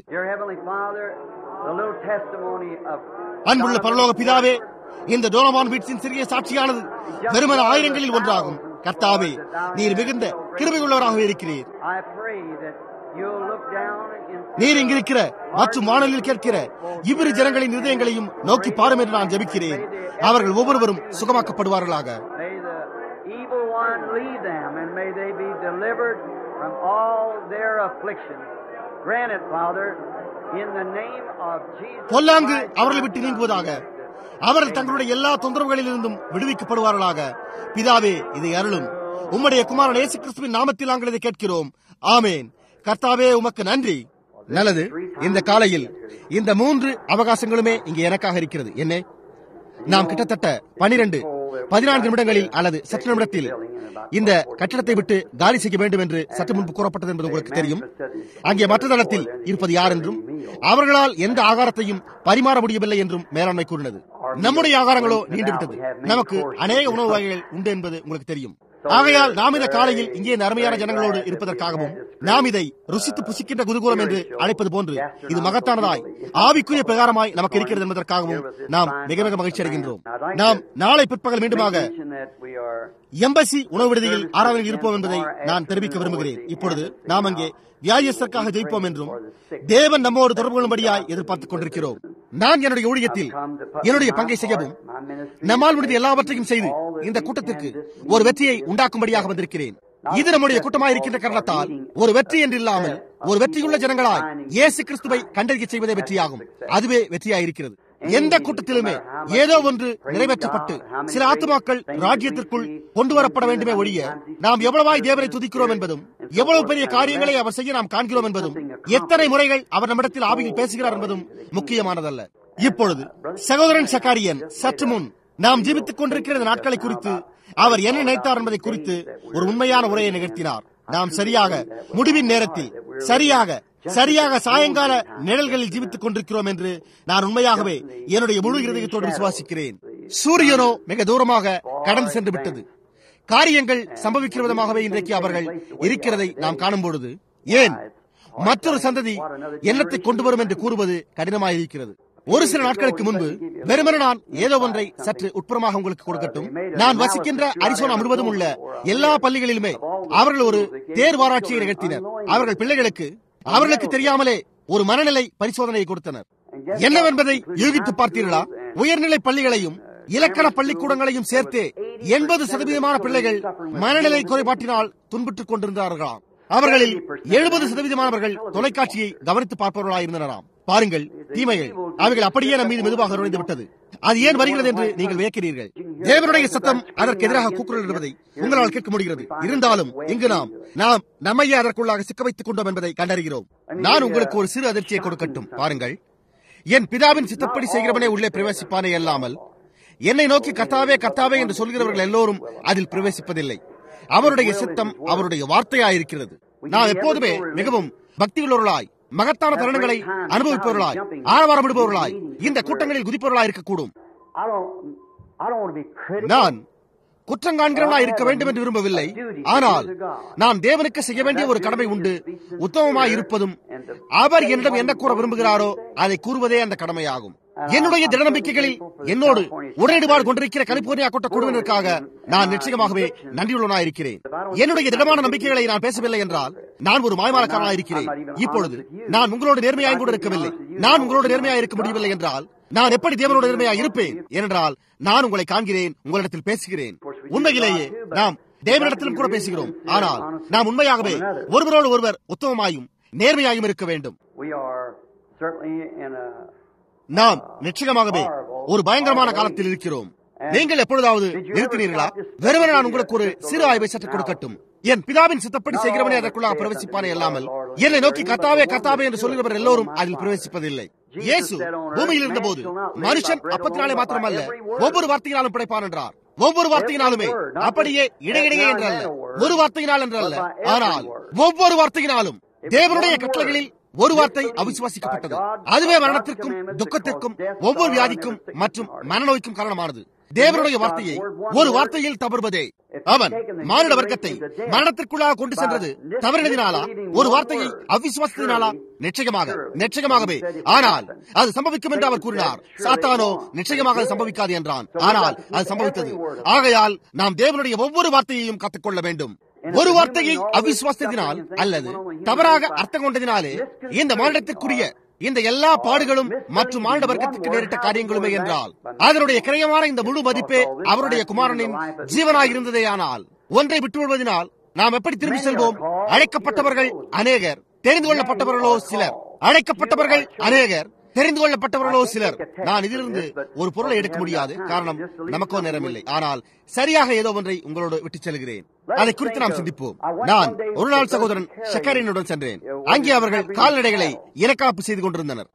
அன்புள்ள பரலோக பிதாவே இந்த டோனமான் வீட்ஸின் சிறிய சாட்சியானது வெறுமன ஆயிரங்களில் ஒன்றாகும் கர்த்தாவே நீர் மிகுந்த கிருபை உள்ளவராக இருக்கிறீர் நீர் இங்கிருக்கிற மற்றும் வானலில் கேட்கிற இவ்விரு ஜனங்களின் இதயங்களையும் நோக்கி பாரும் என்று நான் ஜபிக்கிறேன் அவர்கள் ஒவ்வொருவரும் சுகமாக்கப்படுவார்களாக பொல்லாங்கு அவர்களை விட்டு நீங்குவதாக அவர்கள் தங்களுடைய எல்லா தொந்தரவுகளிலிருந்தும் விடுவிக்கப்படுவார்களாக பிதாவே இதை அருளும் உம்முடைய குமாரன் இயேசு கிறிஸ்துவின் நாமத்தில் நாங்கள் இதை கேட்கிறோம் ஆமேன் கர்த்தாவே உமக்கு நன்றி நல்லது இந்த காலையில் இந்த மூன்று அவகாசங்களுமே இங்கே எனக்காக இருக்கிறது என்ன நாம் கிட்டத்தட்ட பனிரெண்டு பதினான்கு நிமிடங்களில் அல்லது சற்று நிமிடத்தில் இந்த கட்டிடத்தை விட்டு காலி செய்ய வேண்டும் என்று சற்று முன்பு கூறப்பட்டது என்பது உங்களுக்கு தெரியும் அங்கே மற்ற தளத்தில் இருப்பது யார் என்றும் அவர்களால் எந்த ஆகாரத்தையும் பரிமாற முடியவில்லை என்றும் மேலாண்மை கூறினது நம்முடைய ஆகாரங்களோ நீண்டுவிட்டது நமக்கு அநேக உணவு வகைகள் உண்டு என்பது உங்களுக்கு தெரியும் ஆகையால் நாம் இந்த காலையில் இங்கே இந்த அருமையான ஜனங்களோடு இருப்பதற்காகவும் நாம் இதை ருசித்து புசிக்கின்ற குருகுலம் என்று அழைப்பது போன்று இது மகத்தானதாய் ஆவிக்குரிய பிரகாரமாய் நமக்கு இருக்கிறது என்பதற்காகவும் நாம் மிக மிக மகிழ்ச்சி அடைகின்றோம் நாம் நாளை பிற்பகல் மீண்டுமாக எம்பசி உணவு விடுதியில் ஆறாவது இருப்போம் என்பதை நான் தெரிவிக்க விரும்புகிறேன் இப்பொழுது நாம் அங்கே வியாதியஸ்தற்காக ஜெயிப்போம் என்றும் தேவன் நம்மோடு தொடர்பு கொள்ளும்படியாய் எதிர்பார்த்துக் கொண்டிருக்கிறோம் நான் என்னுடைய ஊழியத்தில் என்னுடைய பங்கை செய்யவும் நம்மால் முடிந்த எல்லாவற்றையும் செய்து இந்த கூட்டத்திற்கு ஒரு வெற்றியை உண்டாக்கும்படியாக வந்திருக்கிறேன் இது நம்முடைய கூட்டமாக இருக்கின்ற காரணத்தால் ஒரு வெற்றி என்று இல்லாமல் ஒரு வெற்றியுள்ள ஜனங்களாய் இயேசு கிறிஸ்துவை கண்டறிய செய்வதே வெற்றியாகும் அதுவே வெற்றியாயிருக்கிறது எந்த கூட்டத்திலுமே ஏதோ ஒன்று நிறைவேற்றப்பட்டு சில ஆத்துமாக்கள் ராஜ்யத்திற்குள் கொண்டு வரப்பட வேண்டுமே ஒழிய நாம் எவ்வளவாய் தேவனை துதிக்கிறோம் என்பதும் எவ்வளவு பெரிய காரியங்களை அவர் செய்ய நாம் காண்கிறோம் என்பதும் எத்தனை முறைகள் அவர் நம்மிடத்தில் ஆவியில் பேசுகிறார் என்பதும் முக்கியமானதல்ல இப்பொழுது சகோதரன் சக்காரியன் சற்று முன் நாம் ஜீவித்துக் கொண்டிருக்கிற இந்த நாட்களை குறித்து அவர் என்ன நினைத்தார் என்பதை குறித்து ஒரு உண்மையான உரையை நிகழ்த்தினார் நாம் சரியாக முடிவின் நேரத்தில் சரியாக சரியாக சாயங்கால நிழல்களில் ஜீவித்துக் கொண்டிருக்கிறோம் என்று நான் உண்மையாகவே என்னுடைய முழு இருதயத்தோடு விசுவாசிக்கிறேன் சூரியனோ மிக தூரமாக கடந்து சென்று விட்டது காரியங்கள் சம்பவிக்கிற விதமாகவே இன்றைக்கு அவர்கள் இருக்கிறதை நாம் காணும் பொழுது ஏன் மற்றொரு சந்ததி எண்ணத்தை கொண்டு வரும் என்று கூறுவது கடினமாயிருக்கிறது ஒரு சில நாட்களுக்கு முன்பு வெறுமன நான் ஏதோ ஒன்றை சற்று உட்புறமாக உங்களுக்கு கொடுக்கட்டும் நான் வசிக்கின்ற அரிசோனா முழுவதும் உள்ள எல்லா பள்ளிகளிலுமே அவர்கள் ஒரு தேர்வாராய்ச்சியை நிகழ்த்தினர் அவர்கள் பிள்ளைகளுக்கு அவர்களுக்கு தெரியாமலே ஒரு மனநிலை பரிசோதனையை கொடுத்தனர் என்னவென்பதை யூகித்து பார்த்தீர்களா உயர்நிலை பள்ளிகளையும் இலக்கண பள்ளிக்கூடங்களையும் சேர்த்து எண்பது சதவீதமான பிள்ளைகள் மனநிலை குறைபாட்டினால் துன்புற்றுக் கொண்டிருந்தார்களாம் அவர்களில் எழுபது சதவீதமானவர்கள் தொலைக்காட்சியை கவனித்து பார்ப்பவர்களாயிருந்தனராம் பாருங்கள் தீமைகள் அவைகள் அப்படியே நம் மீது மெதுவாக நுழைந்து விட்டது அது ஏன் வருகிறது என்று நீங்கள் வியக்கிறீர்கள் தேவனுடைய சத்தம் அதற்கு எதிராக கூக்குரலிடுவதை உங்களால் கேட்க முடிகிறது இருந்தாலும் இங்கு நாம் நாம் நம்மையே அதற்குள்ளாக சிக்க வைத்துக் கொண்டோம் என்பதை கண்டறிகிறோம் நான் உங்களுக்கு ஒரு சிறு அதிர்ச்சியை கொடுக்கட்டும் பாருங்கள் என் பிதாவின் சித்தப்படி செய்கிறவனே உள்ளே பிரவேசிப்பானே அல்லாமல் என்னை நோக்கி கத்தாவே கத்தாவே என்று சொல்கிறவர்கள் எல்லோரும் அதில் பிரவேசிப்பதில்லை அவருடைய சித்தம் அவருடைய வார்த்தையாயிருக்கிறது நாம் எப்போதுமே மிகவும் பக்தியுள்ளவர்களாய் மகத்தான தருணங்களை அனுபவிப்பவர்களாய் ஆரவாரம் விடுபவர்களாய் இந்த கூட்டங்களில் குதிப்பவர்களாய் இருக்கக்கூடும் நான் குற்றம் காண்கிறவனாய் இருக்க வேண்டும் என்று விரும்பவில்லை ஆனால் நான் தேவனுக்கு செய்ய வேண்டிய ஒரு கடமை உண்டு உத்தமமாய் இருப்பதும் அவர் என்னிடம் என்ன கூற விரும்புகிறாரோ அதை கூறுவதே அந்த கடமையாகும் என்னுடைய திட நம்பிக்கைகளில் என்னோடு உடனீடுபாடு கொண்டிருக்கிற கலிபோர்னியா கூட்ட குழுவினருக்காக நான் நிச்சயமாகவே நன்றியுள்ளவனாய் இருக்கிறேன் என்னுடைய திடமான நம்பிக்கைகளை நான் பேசவில்லை என்றால் நான் ஒரு மாயமானக்காரனாக இருக்கிறேன் இப்பொழுது நான் உங்களோடு நேர்மையாக கூட இருக்கவில்லை நான் உங்களோடு நேர்மையாக இருக்க முடியவில்லை என்றால் நான் எப்படி தேவனோடு நேர்மையாக இருப்பேன் என்றால் நான் உங்களை காண்கிறேன் உங்களிடத்தில் பேசுகிறேன் உண்மையிலேயே நாம் தேவனிடத்திலும் கூட பேசுகிறோம் ஆனால் நாம் உண்மையாகவே ஒருவரோடு ஒருவர் உத்தமமாயும் நேர்மையாயும் இருக்க வேண்டும் நாம் நிச்சயமாகவே ஒரு பயங்கரமான காலத்தில் இருக்கிறோம் நீங்கள் எப்பொழுதாவது நிறுத்தினீர்களா வெறுமனே நான் உங்களுக்கு ஒரு சிறு ஆய்வை சற்று கொடுக்கட்டும் என் பிதாவின் சித்தப்படி செய்கிறவனே அதற்குள்ளாக பிரவேசிப்பானே அல்லாமல் என்னை நோக்கி கத்தாவே கத்தாவே என்று சொல்கிறவர் எல்லோரும் அதில் பிரவேசிப்பதில்லை இயேசு பூமியில் இருந்தபோது மனுஷன் அப்பத்தினாலே மாத்திரமல்ல ஒவ்வொரு வார்த்தையினாலும் படைப்பான் என்றார் ஒவ்வொரு வார்த்தையினாலுமே அப்படியே இடையிடையே என்றல்ல ஒரு வார்த்தையினால் என்றல்ல ஆனால் ஒவ்வொரு வார்த்தையினாலும் தேவனுடைய கட்டளைகளில் ஒரு வார்த்தை அவிசுவாசிக்கப்பட்டது அதுவே மரணத்திற்கும் துக்கத்திற்கும் ஒவ்வொரு வியாதிக்கும் மற்றும் மனநோய்க்கும் காரணமானது தேவனுடைய வார்த்தையை ஒரு வார்த்தையில் தவறுவதே அவன் மானிட வர்க்கத்தை மரணத்திற்குள்ளாக கொண்டு சென்றது தவறினதினாலா ஒரு வார்த்தையை அவிசுவாசத்தினாலா நிச்சயமாக நிச்சயமாகவே ஆனால் அது சம்பவிக்கும் என்று அவர் கூறினார் சாத்தானோ நிச்சயமாக அது சம்பவிக்காது என்றான் ஆனால் அது சம்பவித்தது ஆகையால் நாம் தேவனுடைய ஒவ்வொரு வார்த்தையையும் கற்றுக்கொள்ள வேண்டும் ஒரு வார்த்தையை அவிசுவாசத்தினால் அல்லது தவறாக அர்த்தம் கொண்டதினாலே இந்த மாநிலத்திற்குரிய இந்த எல்லா பாடுகளும் மற்றும் மாநில வர்க்கத்துக்கு நேரிட்ட காரியங்களுமே என்றால் அதனுடைய கிரயமான இந்த முழு மதிப்பே அவருடைய குமாரனின் ஜீவனாக இருந்ததே ஆனால் ஒன்றை விட்டுவிடுவதனால் நாம் எப்படி திரும்பி செல்வோம் அழைக்கப்பட்டவர்கள் அநேகர் தெரிந்து கொள்ளப்பட்டவர்களோ சிலர் அழைக்கப்பட்டவர்கள் அநேகர் தெரிந்து கொள்ளப்பட்டவர்களோ சிலர் நான் இதிலிருந்து ஒரு பொருளை எடுக்க முடியாது காரணம் நமக்கோ நேரமில்லை ஆனால் சரியாக ஏதோ ஒன்றை உங்களோடு விட்டுச் செல்கிறேன் அதை குறித்து நாம் சிந்திப்போம் நான் ஒரு நாள் சகோதரன் ஷக்கரினுடன் சென்றேன் அங்கே அவர்கள் கால்நடைகளை இனக்காப்பு செய்து கொண்டிருந்தனர்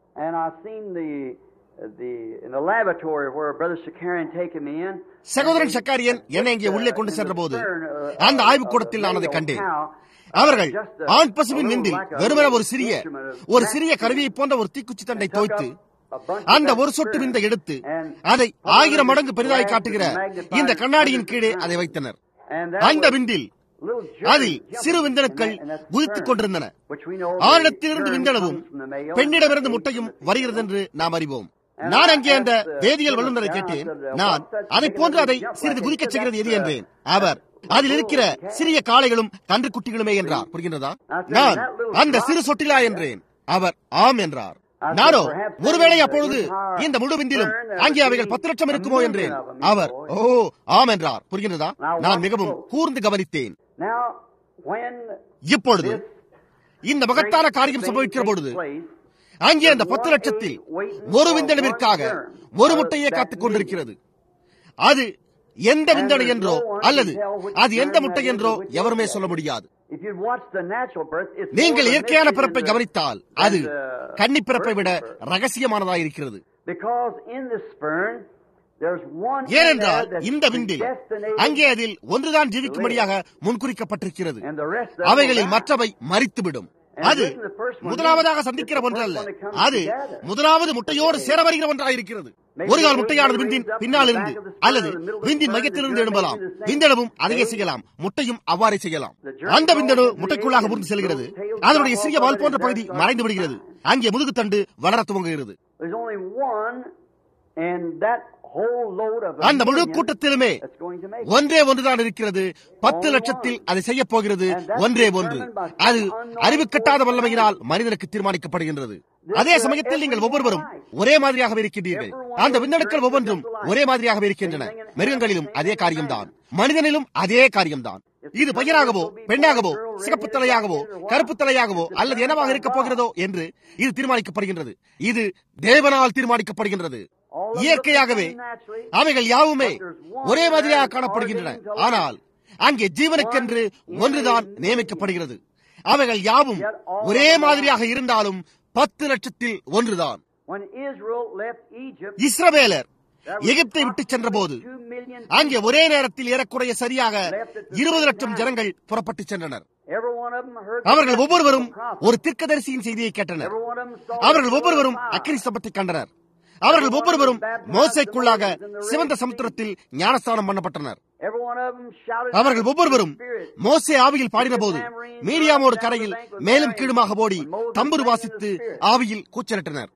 சகோதரன் ஷக்காரியன் என்னை இங்கே உள்ளே கொண்டு சென்ற போது அந்த ஆய்வுக்கூடத்தில் நான் அதை கண்டேன் அவர்கள் ஆண் பசுவின் நெந்தில் வெறுமன ஒரு சிறிய ஒரு சிறிய கருவியை போன்ற ஒரு தீக்குச்சி தண்டை தோய்த்து அந்த ஒரு சொட்டு விந்தை எடுத்து அதை ஆயிரம் மடங்கு பெரிதாய் காட்டுகிற இந்த கண்ணாடியின் கீழே அதை வைத்தனர் அந்த விண்டில் அதில் சிறு விந்தணுக்கள் குதித்துக் கொண்டிருந்தன ஆணிடத்திலிருந்து விந்தனவும் பெண்ணிடமிருந்து முட்டையும் வருகிறது என்று நாம் அறிவோம் நான் அங்கே அந்த வேதியியல் வல்லுநரை கேட்டேன் நான் அதை போன்று அதை சிறிது குதிக்கச் செய்கிறது எது என்றேன் அவர் அதில் இருக்கிற சிறிய காளைகளும் கன்று குட்டிகளுமே என்றார் புரிகின்றதா நான் அந்த சிறு சொட்டிலா என்றேன் அவர் ஆம் என்றார் நானோ ஒருவேளை அப்பொழுது இந்த முழு விந்திலும் அங்கே அவைகள் பத்து லட்சம் இருக்குமோ என்றேன் அவர் ஓ ஆம் என்றார் புரிகின்றதா நான் மிகவும் கூர்ந்து கவனித்தேன் இப்பொழுது இந்த மகத்தான காரியம் சம்பவிக்கிற பொழுது அங்கே அந்த பத்து லட்சத்தில் ஒரு விந்தணுவிற்காக ஒரு முட்டையே காத்துக் கொண்டிருக்கிறது அது எந்த விந்தணு என்றோ அல்லது அது எந்த முட்டை என்றோ எவருமே சொல்ல முடியாது நீங்கள் இயற்கையான பிறப்பை கவனித்தால் அது கன்னி பிறப்பை விட ரகசியமானதாக இருக்கிறது ஏனென்றால் இந்த விண்டில் அங்கே அதில் ஒன்றுதான் ஜீவிக்கும்படியாக முன்குறிக்கப்பட்டிருக்கிறது அவைகளில் மற்றவை மறித்துவிடும் அது முதலாவதாக சந்திக்கிற ஒன்றல்ல அது முதலாவது முட்டையோடு சேர வருகிற ஒன்றாக இருக்கிறது ஒரு கால் முட்டையானது விந்தின் பின்னால் இருந்து அல்லது விந்தின் மையத்திலிருந்து எழும்பலாம் விந்தனவும் அதையே செய்யலாம் முட்டையும் அவ்வாறே செய்யலாம் அந்த விந்தணு முட்டைக்குள்ளாக புரிந்து செல்கிறது அதனுடைய சிறிய வால் போன்ற பகுதி மறைந்து விடுகிறது அங்கே முதுகுத்தண்டு வளர துவங்குகிறது அந்த முழு கூட்டத்திலுமே ஒன்றே ஒன்றுதான் இருக்கிறது பத்து லட்சத்தில் அதை செய்ய போகிறது ஒன்றே ஒன்று அது அறிவு கட்டாத வல்லமையினால் மனிதனுக்கு தீர்மானிக்கப்படுகின்றது அதே சமயத்தில் நீங்கள் ஒவ்வொருவரும் ஒரே மாதிரியாகவே இருக்கின்றீர்கள் அந்த விந்தணுக்கள் ஒவ்வொன்றும் ஒரே மாதிரியாகவே இருக்கின்றன மிருகங்களிலும் அதே காரியம்தான் மனிதனிலும் அதே காரியம்தான் இது பையனாகவோ பெண்ணாகவோ சிகப்பு தலையாகவோ கருப்பு தலையாகவோ அல்லது என்னவாக இருக்கப் போகிறதோ என்று இது தீர்மானிக்கப்படுகின்றது இது தேவனால் தீர்மானிக்கப்படுகின்றது இயற்கையாகவே அவைகள் யாவுமே ஒரே மாதிரியாக காணப்படுகின்றன ஆனால் அங்கே ஜீவனுக்கென்று ஒன்றுதான் நியமிக்கப்படுகிறது அவைகள் யாவும் ஒரே மாதிரியாக இருந்தாலும் பத்து லட்சத்தில் ஒன்றுதான் இஸ்ரவேலர் எகிப்தை விட்டு சென்ற போது அங்கே ஒரே நேரத்தில் ஏறக்குறைய சரியாக இருபது லட்சம் ஜனங்கள் புறப்பட்டு சென்றனர் அவர்கள் ஒவ்வொருவரும் ஒரு தீர்க்கதரிசியின் செய்தியை கேட்டனர் அவர்கள் ஒவ்வொருவரும் அக்கினி சபத்தை கண்டனர் அவர்கள் ஒவ்வொருவரும் மோசைக்குள்ளாக சிவந்த சமுத்திரத்தில் ஞானஸ்தானம் பண்ணப்பட்டனர் அவர்கள் ஒவ்வொருவரும் மோசே ஆவியில் பாடின போது மீரியாமோடு கரையில் மேலும் கீழுமாக ஓடி தம்புரு வாசித்து ஆவியில் கூச்சலிட்டனர்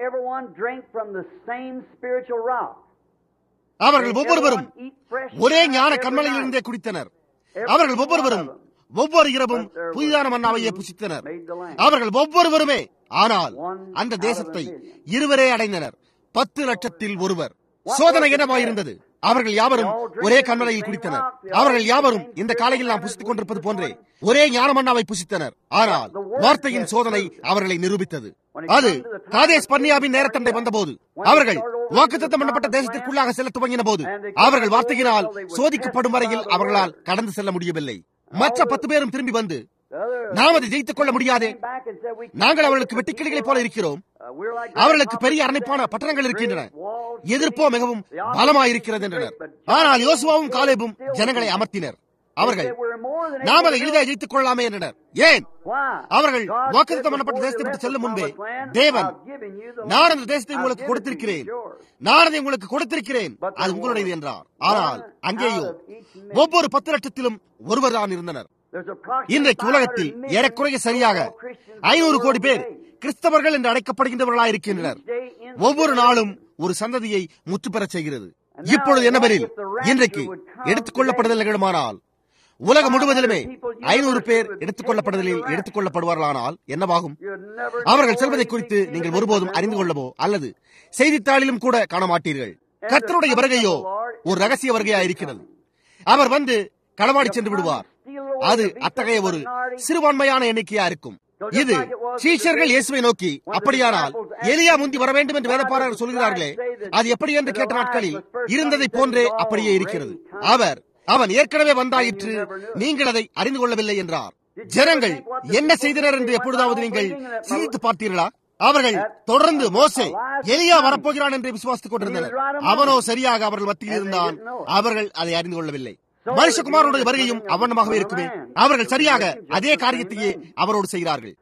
அவர்கள் ஒவ்வொருவரும் ஒரே ஞான கண்மலையிலிருந்தே குடித்தனர் அவர்கள் ஒவ்வொருவரும் ஒவ்வொரு இரவும் புதிதான மன்னாவையே புசித்தனர் அவர்கள் ஒவ்வொருவருமே ஆனால் அந்த தேசத்தை இருவரே அடைந்தனர் பத்து லட்சத்தில் ஒருவர் சோதனை என்னவாயிருந்தது அவர்கள் யாவரும் ஒரே கண்மலையில் குடித்தனர் அவர்கள் யாவரும் இந்த காலையில் நாம் புசித்துக் கொண்டிருப்பது போன்றே ஒரே ஞானமன்னாவை புசித்தனர் ஆனால் வார்த்தையின் சோதனை அவர்களை நிரூபித்தது அது காதேஸ் பன்னியாவின் நேரத்தண்டை வந்தபோது அவர்கள் வாக்குத்தத்தம் பண்ணப்பட்ட தேசத்திற்குள்ளாக செல்ல துவங்கின போது அவர்கள் வார்த்தையினால் சோதிக்கப்படும் வரையில் அவர்களால் கடந்து செல்ல முடியவில்லை மற்ற பத்து பேரும் திரும்பி வந்து நாம் அதை ஜெயித்துக் கொள்ள முடியாதே நாங்கள் அவர்களுக்கு வெட்டிக்கிளிகளை போல இருக்கிறோம் அவர்களுக்கு பெரிய அரணைப்பான பட்டணங்கள் இருக்கின்றன எதிர்ப்போ மிகவும் பலமாயிருக்கிறது என்றனர் ஆனால் யோசுவாவும் காலேபும் ஜனங்களை அமர்த்தினர் அவர்கள் நாம் அதை எளிதாக ஜெயித்துக் கொள்ளலாமே என்றனர் ஏன் அவர்கள் வாக்குத்தம் பண்ணப்பட்ட தேசத்தை விட்டு செல்லும் முன்பே தேவன் நான் அந்த தேசத்தை உங்களுக்கு கொடுத்திருக்கிறேன் நான் அதை உங்களுக்கு கொடுத்திருக்கிறேன் அது உங்களுடையது என்றார் ஆனால் அங்கேயோ ஒவ்வொரு பத்து லட்சத்திலும் ஒருவர் தான் இருந்தனர் இன்றைக்கு உலகத்தில் ஏறக்குறைய சரியாக ஐநூறு கோடி பேர் கிறிஸ்தவர்கள் என்று அழைக்கப்படுகின்றவர்களாக இருக்கின்றனர் ஒவ்வொரு நாளும் ஒரு சந்ததியை முற்று பெறச் செய்கிறது இப்பொழுது என்னவெனில் இன்றைக்கு எடுத்துக் கொள்ளப்படுதல் நிகழுமானால் உலகம் முழுவதிலுமே ஐநூறு பேர் எடுத்துக் கொள்ளப்படுதலில் எடுத்துக் கொள்ளப்படுவார்களானால் என்னவாகும் அவர்கள் செல்வதை குறித்து நீங்கள் ஒருபோதும் அறிந்து கொள்ளவோ அல்லது செய்தித்தாளிலும் கூட காண மாட்டீர்கள் கர்த்தருடைய வருகையோ ஒரு ரகசிய வருகையா இருக்கிறது அவர் வந்து களவாடி சென்று விடுவார் அது அத்தகைய ஒரு சிறுபான்மையான எண்ணிக்கையா இருக்கும் இது சீஷர்கள் இயேசுவை நோக்கி அப்படியானால் எலியா முந்தி வர வேண்டும் என்று வேதப்பாளர்கள் சொல்கிறார்களே அது எப்படி என்று கேட்ட நாட்களில் இருந்ததை போன்றே அப்படியே இருக்கிறது அவர் அவன் ஏற்கனவே வந்தாயிற்று நீங்கள் அதை அறிந்து கொள்ளவில்லை என்றார் ஜனங்கள் என்ன செய்தனர் என்று எப்பொழுதாவது நீங்கள் சிந்தித்து பார்த்தீர்களா அவர்கள் தொடர்ந்து மோசே எலியா வரப்போகிறான் என்று விசுவாசித்துக் கொண்டிருந்தனர் அவனோ சரியாக அவர்கள் மத்தியில் இருந்தான் அவர்கள் அதை அறிந்து கொள்ளவில்லை மனுஷகுமாரனுடைய வருகையும் அவனமாகவே இருக்குமே அவர்கள் சரியாக அதே காரியத்தையே அவரோடு செய்கிறார்கள்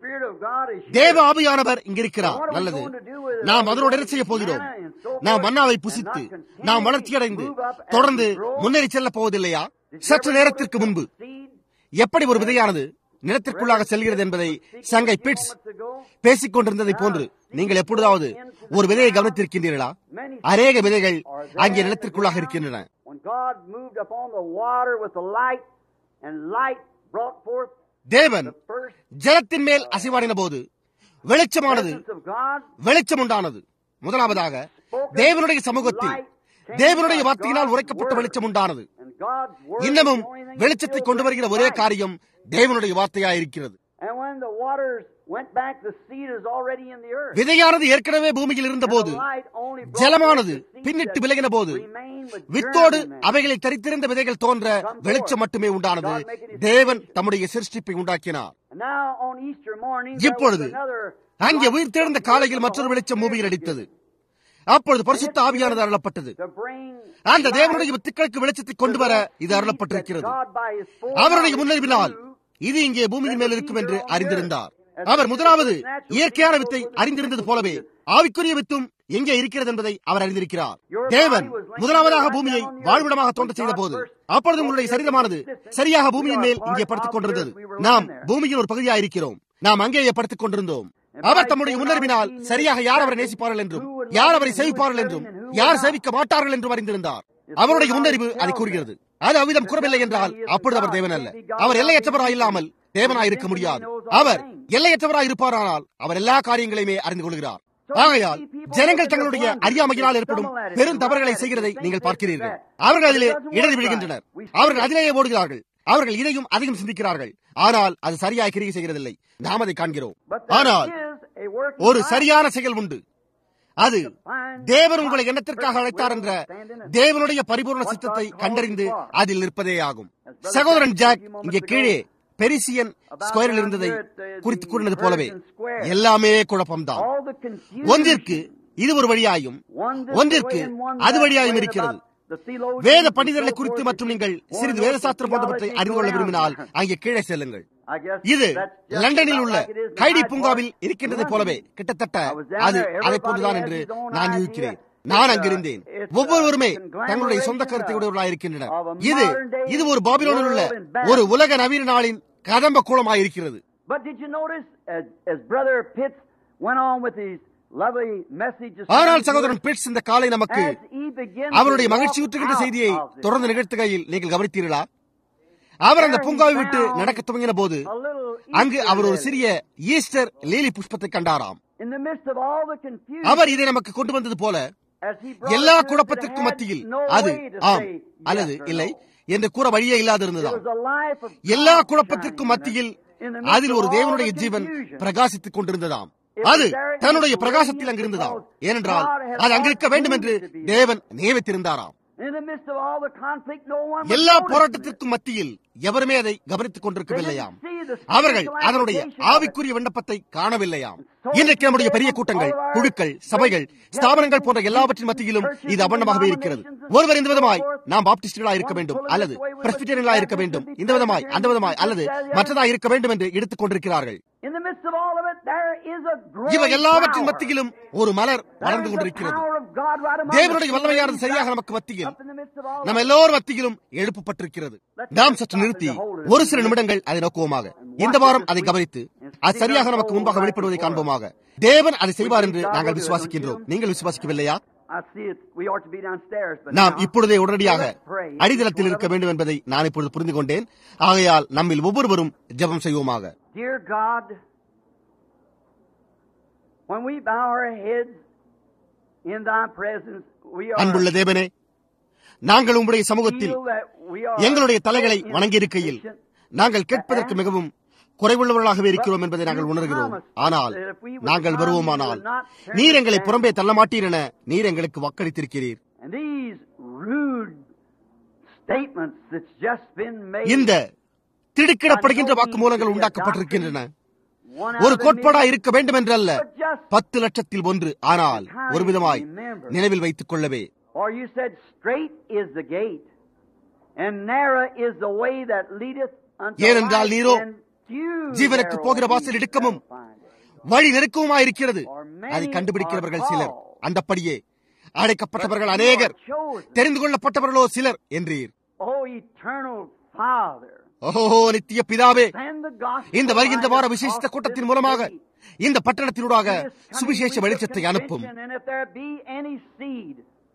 தேவ ஆவியானவர் இங்கிருக்கிறார் நல்லது நாம் அதனோடு என்ன செய்ய போகிறோம் நாம் மன்னாவை புசித்து நாம் வளர்ச்சியடைந்து தொடர்ந்து முன்னேறி செல்ல போவதில்லையா சற்று நேரத்திற்கு முன்பு எப்படி ஒரு விதையானது நிலத்திற்குள்ளாக செல்கிறது என்பதை சங்கை பிட்ஸ் பேசிக் கொண்டிருந்ததை போன்று நீங்கள் எப்பொழுதாவது ஒரு விதையை கவனித்திருக்கின்றீர்களா அநேக விதைகள் அங்கே நிலத்திற்குள்ளாக இருக்கின்றன தேவன் ஜலத்தின் மேல் அசைவாடின போது வெளிச்சமானது வெளிச்சம் உண்டானது முதலாவதாக தேவனுடைய சமூகத்தில் தேவனுடைய வார்த்தையினால் உரைக்கப்பட்ட வெளிச்சம் உண்டானது இன்னமும் வெளிச்சத்தை கொண்டு வருகிற ஒரே காரியம் தேவனுடைய வார்த்தையா இருக்கிறது விதையானது ஏற்கனவே பூமியில் இருந்த போது ஜலமானது பின்னிட்டு விலகின போது வித்தோடு அவைகளை தரித்திருந்த விதைகள் தோன்ற வெளிச்சம் மட்டுமே உண்டானது தேவன் தம்முடைய சிருஷ்டிப்பை உண்டாக்கினார் இப்பொழுது அங்கே உயிர் தேர்ந்த காலையில் மற்றொரு வெளிச்சம் பூமியில் அடித்தது அப்பொழுது பரிசுத்த ஆவியானது அருளப்பட்டது அந்த தேவனுடைய வித்துக்களுக்கு வெளிச்சத்தை கொண்டு வர இது அருளப்பட்டிருக்கிறது அவருடைய முன்னறிவினால் இது இங்கே பூமியின் மேல் இருக்கும் என்று அறிந்திருந்தார் அவர் முதலாவது இயற்கையான வித்தை அறிந்திருந்தது போலவே ஆவிக்குரிய வித்தும் எங்கே இருக்கிறது என்பதை அவர் அறிந்திருக்கிறார் தேவன் முதலாவதாக பூமியை வாழ்விடமாக தோன்ற செய்த போது அப்பொழுது உங்களுடைய சரீரமானது சரியாக பூமியின் மேல் இங்கே படுத்துக் கொண்டிருந்தது நாம் பூமியின் ஒரு பகுதியாக இருக்கிறோம் நாம் அங்கேயே படுத்துக் கொண்டிருந்தோம் அவர் தம்முடைய உணர்வினால் சரியாக யார் அவரை நேசிப்பார்கள் என்றும் யார் அவரை சேவிப்பார்கள் என்றும் யார் சேவிக்க மாட்டார்கள் என்றும் அறிந்திருந்தார் அவருடைய முன்னறிவு அதை கூறுகிறது அது அவ்விதம் கூறவில்லை என்றால் அப்பொழுது அவர் தேவன் அல்ல அவர் எல்லையற்றவராய் இல்லாமல் தேவனாய் இருக்க முடியாது அவர் எல்லையற்றவராய் இருப்பாரானால் அவர் எல்லா காரியங்களையுமே அறிந்து கொள்கிறார் ஆகையால் ஜனங்கள் தங்களுடைய அறியாமையினால் ஏற்படும் பெரும் தவறுகளை செய்கிறதை நீங்கள் பார்க்கிறீர்கள் அவர்கள் அதிலே இடறி விழுகின்றனர் அவர்கள் அதிலேயே ஓடுகிறார்கள் அவர்கள் இதையும் அதையும் சிந்திக்கிறார்கள் ஆனால் அது சரியாக கிரிகை செய்கிறதில்லை நாம் அதை காண்கிறோம் ஆனால் ஒரு சரியான செயல் உண்டு அது தேவன் உங்களை எண்ணத்திற்காக அழைத்தார் என்ற தேவனுடைய பரிபூர்ண சித்தத்தை கண்டறிந்து அதில் நிற்பதே ஆகும் சகோதரன் ஜாக் இங்கே கீழே பெரிசியன் ஸ்கொயரில் இருந்ததை குறித்து கூறினது போலவே எல்லாமே குழப்பம்தான் ஒன்றிற்கு இது ஒரு வழியாயும் ஒன்றிற்கு அது வழியாயும் இருக்கிறது வேத பண்டிதர்களை குறித்து மற்றும் நீங்கள் சிறிது வேத சாஸ்திரம் போன்றவற்றை அறிந்து கொள்ள விரும்பினால் அங்கே கீழே செல்லுங்கள் இது லண்டனில் உள்ள கைடி பூங்காவில் இருக்கின்றதை போலவே கிட்டத்தட்ட அது அதை போன்றுதான் என்று நான் யூகிக்கிறேன் நான் அங்கிருந்தேன் ஒவ்வொருவருமே தங்களுடைய சொந்த கருத்தை உடையவர்களாக இருக்கின்றனர் இது இது ஒரு பாபிலோனில் உள்ள ஒரு உலக நவீன நாளின் கதம்ப கூலமாக இருக்கிறது But did you notice, as, as Brother Pitts went on with his lovely message this ஆனால் morning, சகோதரன் பிட்ஸ் இந்த காலை நமக்கு as he began அவருடைய to மகிழ்ச்சி walk ஊற்றுகின்ற out செய்தியை of this, தொடர்ந்து நிகழ்த்துகையில் நீங்கள் கவனித்தீர்களா அவர் அந்த பூங்காவை விட்டு நடக்க துவங்கின போது a little அங்கு Easter அவர் ஒரு lily. சிறிய ஈஸ்டர் லீலி புஷ்பத்தை கண்டாராம் In the midst of all the confusion, அவர் இதை நமக்கு கொண்டு வந்தது போல as he brought எல்லா it to us, it குழப்பத்திற்கும் had மத்தியில் no அது way to ஆம் say அல்லது yes or இல்லை no. என்று கூற வழியே It இல்லாதிருந்ததாம் was a life of எல்லா God குழப்பத்திற்கும் shining மத்தியில் in the midst அதில் ஒரு of all தேவனுடைய the Jeevan confusion. பிரகாசித்துக் கொண்டிருந்ததாம் It was அது there in தன்னுடைய its பிரகாசத்தில் radiance அங்கிருந்ததாம் because ஏனென்றால் God had அது அங்கிருக்க வேண்டும் என்று ordained it to be. தேவன் நியமித்திருந்தாராம் In the midst of all the conflict, no one was எல்லா noticing it. போராட்டத்திற்கும் மத்தியில் எவருமே அதை கவனித்துக் கொண்டிருக்கவில்லையாம் They didn't see the அவர்கள் spiritual அதனுடைய application of it. ஆவிக்குரிய விண்ணப்பத்தை காணவில்லையாம் இன்றைக்கு நம்முடைய பெரிய கூட்டங்கள் குழுக்கள் சபைகள் ஸ்தாபனங்கள் போன்ற எல்லாவற்றின் மத்தியிலும் இது அவண்ணமாகவே இருக்கிறது ஒருவர் இந்த விதமாய் நாம் பாப்டிஸ்டுகளா இருக்க வேண்டும் அல்லது பிரஸ்பிட்டரியர்களா இருக்க வேண்டும் இந்த விதமாய் அந்த விதமாய் அல்லது மற்றதாய் இருக்க வேண்டும் என்று எடுத்துக் கொண்டிருக்கிறார்கள் In the midst of all of it, there is a growing இவை எல்லாவற்றின் flower. மத்தியிலும் ஒரு மலர் There வளர்ந்து is the கொண்டிருக்கிறது power of God right among தேவனுடைய us. வல்லமையானது சரியாக நமக்கு மத்தியில் Up in the midst of all நம்ம of it. எல்லோர் மத்தியிலும் எழுப்பப்பட்டிருக்கிறது நாம் சற்று நிறுத்தி ஒரு சில நிமிடங்கள் அதை நோக்குவோமாக இந்த வாரம் அதை கவனித்து அது சரியாக நமக்கு முன்பாக வெளிப்படுவதை காண்போமாக தேவன் அதை செய்வார் என்று நாங்கள் விசுவாசிக்கின்றோம் நீங்கள் விசுவாசிக்கவில்லையா I see it. We ought to be downstairs, but நாம் now- இப்பொழுதே உடனடியாக Let's pray. அடித்தளத்தில் இருக்க வேண்டும் என்பதை நான் இப்பொழுது புரிந்து கொண்டேன் ஆகையால் நம்மில் ஒவ்வொருவரும் ஜெபம் செய்வோமாக Dear God, when we bow our heads in Thy presence, we are அன்புள்ள தேவனே நாங்கள் உம்முடைய சமூகத்தில் feel that we are எங்களுடைய தலைகளை வணங்கியிருக்கையில் நாங்கள் கேட்பதற்கு மிகவும் குறைவுள்ளவர்களாகவே இருக்கிறோம் என்பதை நாங்கள் உணர்கிறோம் ஆனால் நாங்கள் வருவோமானால் நீர் எங்களை புறம்பே தள்ள மாட்டீர் என நீர் எங்களுக்கு வாக்களித்திருக்கிறீர் And these rude statements that's just been made. இந்த திடுக்கிடப்படுகின்ற வாக்குமூலங்கள் உண்டாக்கப்பட்டிருக்கின்றன one ஒரு out of a கோட்பாடா million, இருக்க வேண்டும் என்றல்ல but just பத்து லட்சத்தில் ஒன்று ஆனால் ஒரு விதமாய் நினைவில் வைத்துக் கொள்ளவே or you said straight is the gate and narrow is the way that leadeth unto ஏனென்றால் life, நீரோ and few ஜீவனுக்கு narrow போகிற ways வாசல் இடுக்கமும் shall find it. வழி நெருக்கவுமாய் இருக்கிறது அதை கண்டுபிடிக்கிறவர்கள் சிலர் அந்தப்படியே அழைக்கப்பட்டவர்கள் அநேகர் தெரிந்து கொள்ளப்பட்டவர்களோ சிலர் என்றீர் Oh, eternal Father, ஓஹோ நித்திய பிதாவே send the gospel இந்த வருகின்ற வார light விசேஷித்த across கூட்டத்தின் this மூலமாக city. இந்த பட்டணத்தினூடாக This coming சுவிசேஷ week of வெளிச்சத்தை அனுப்பும் convention, And if there be any seed,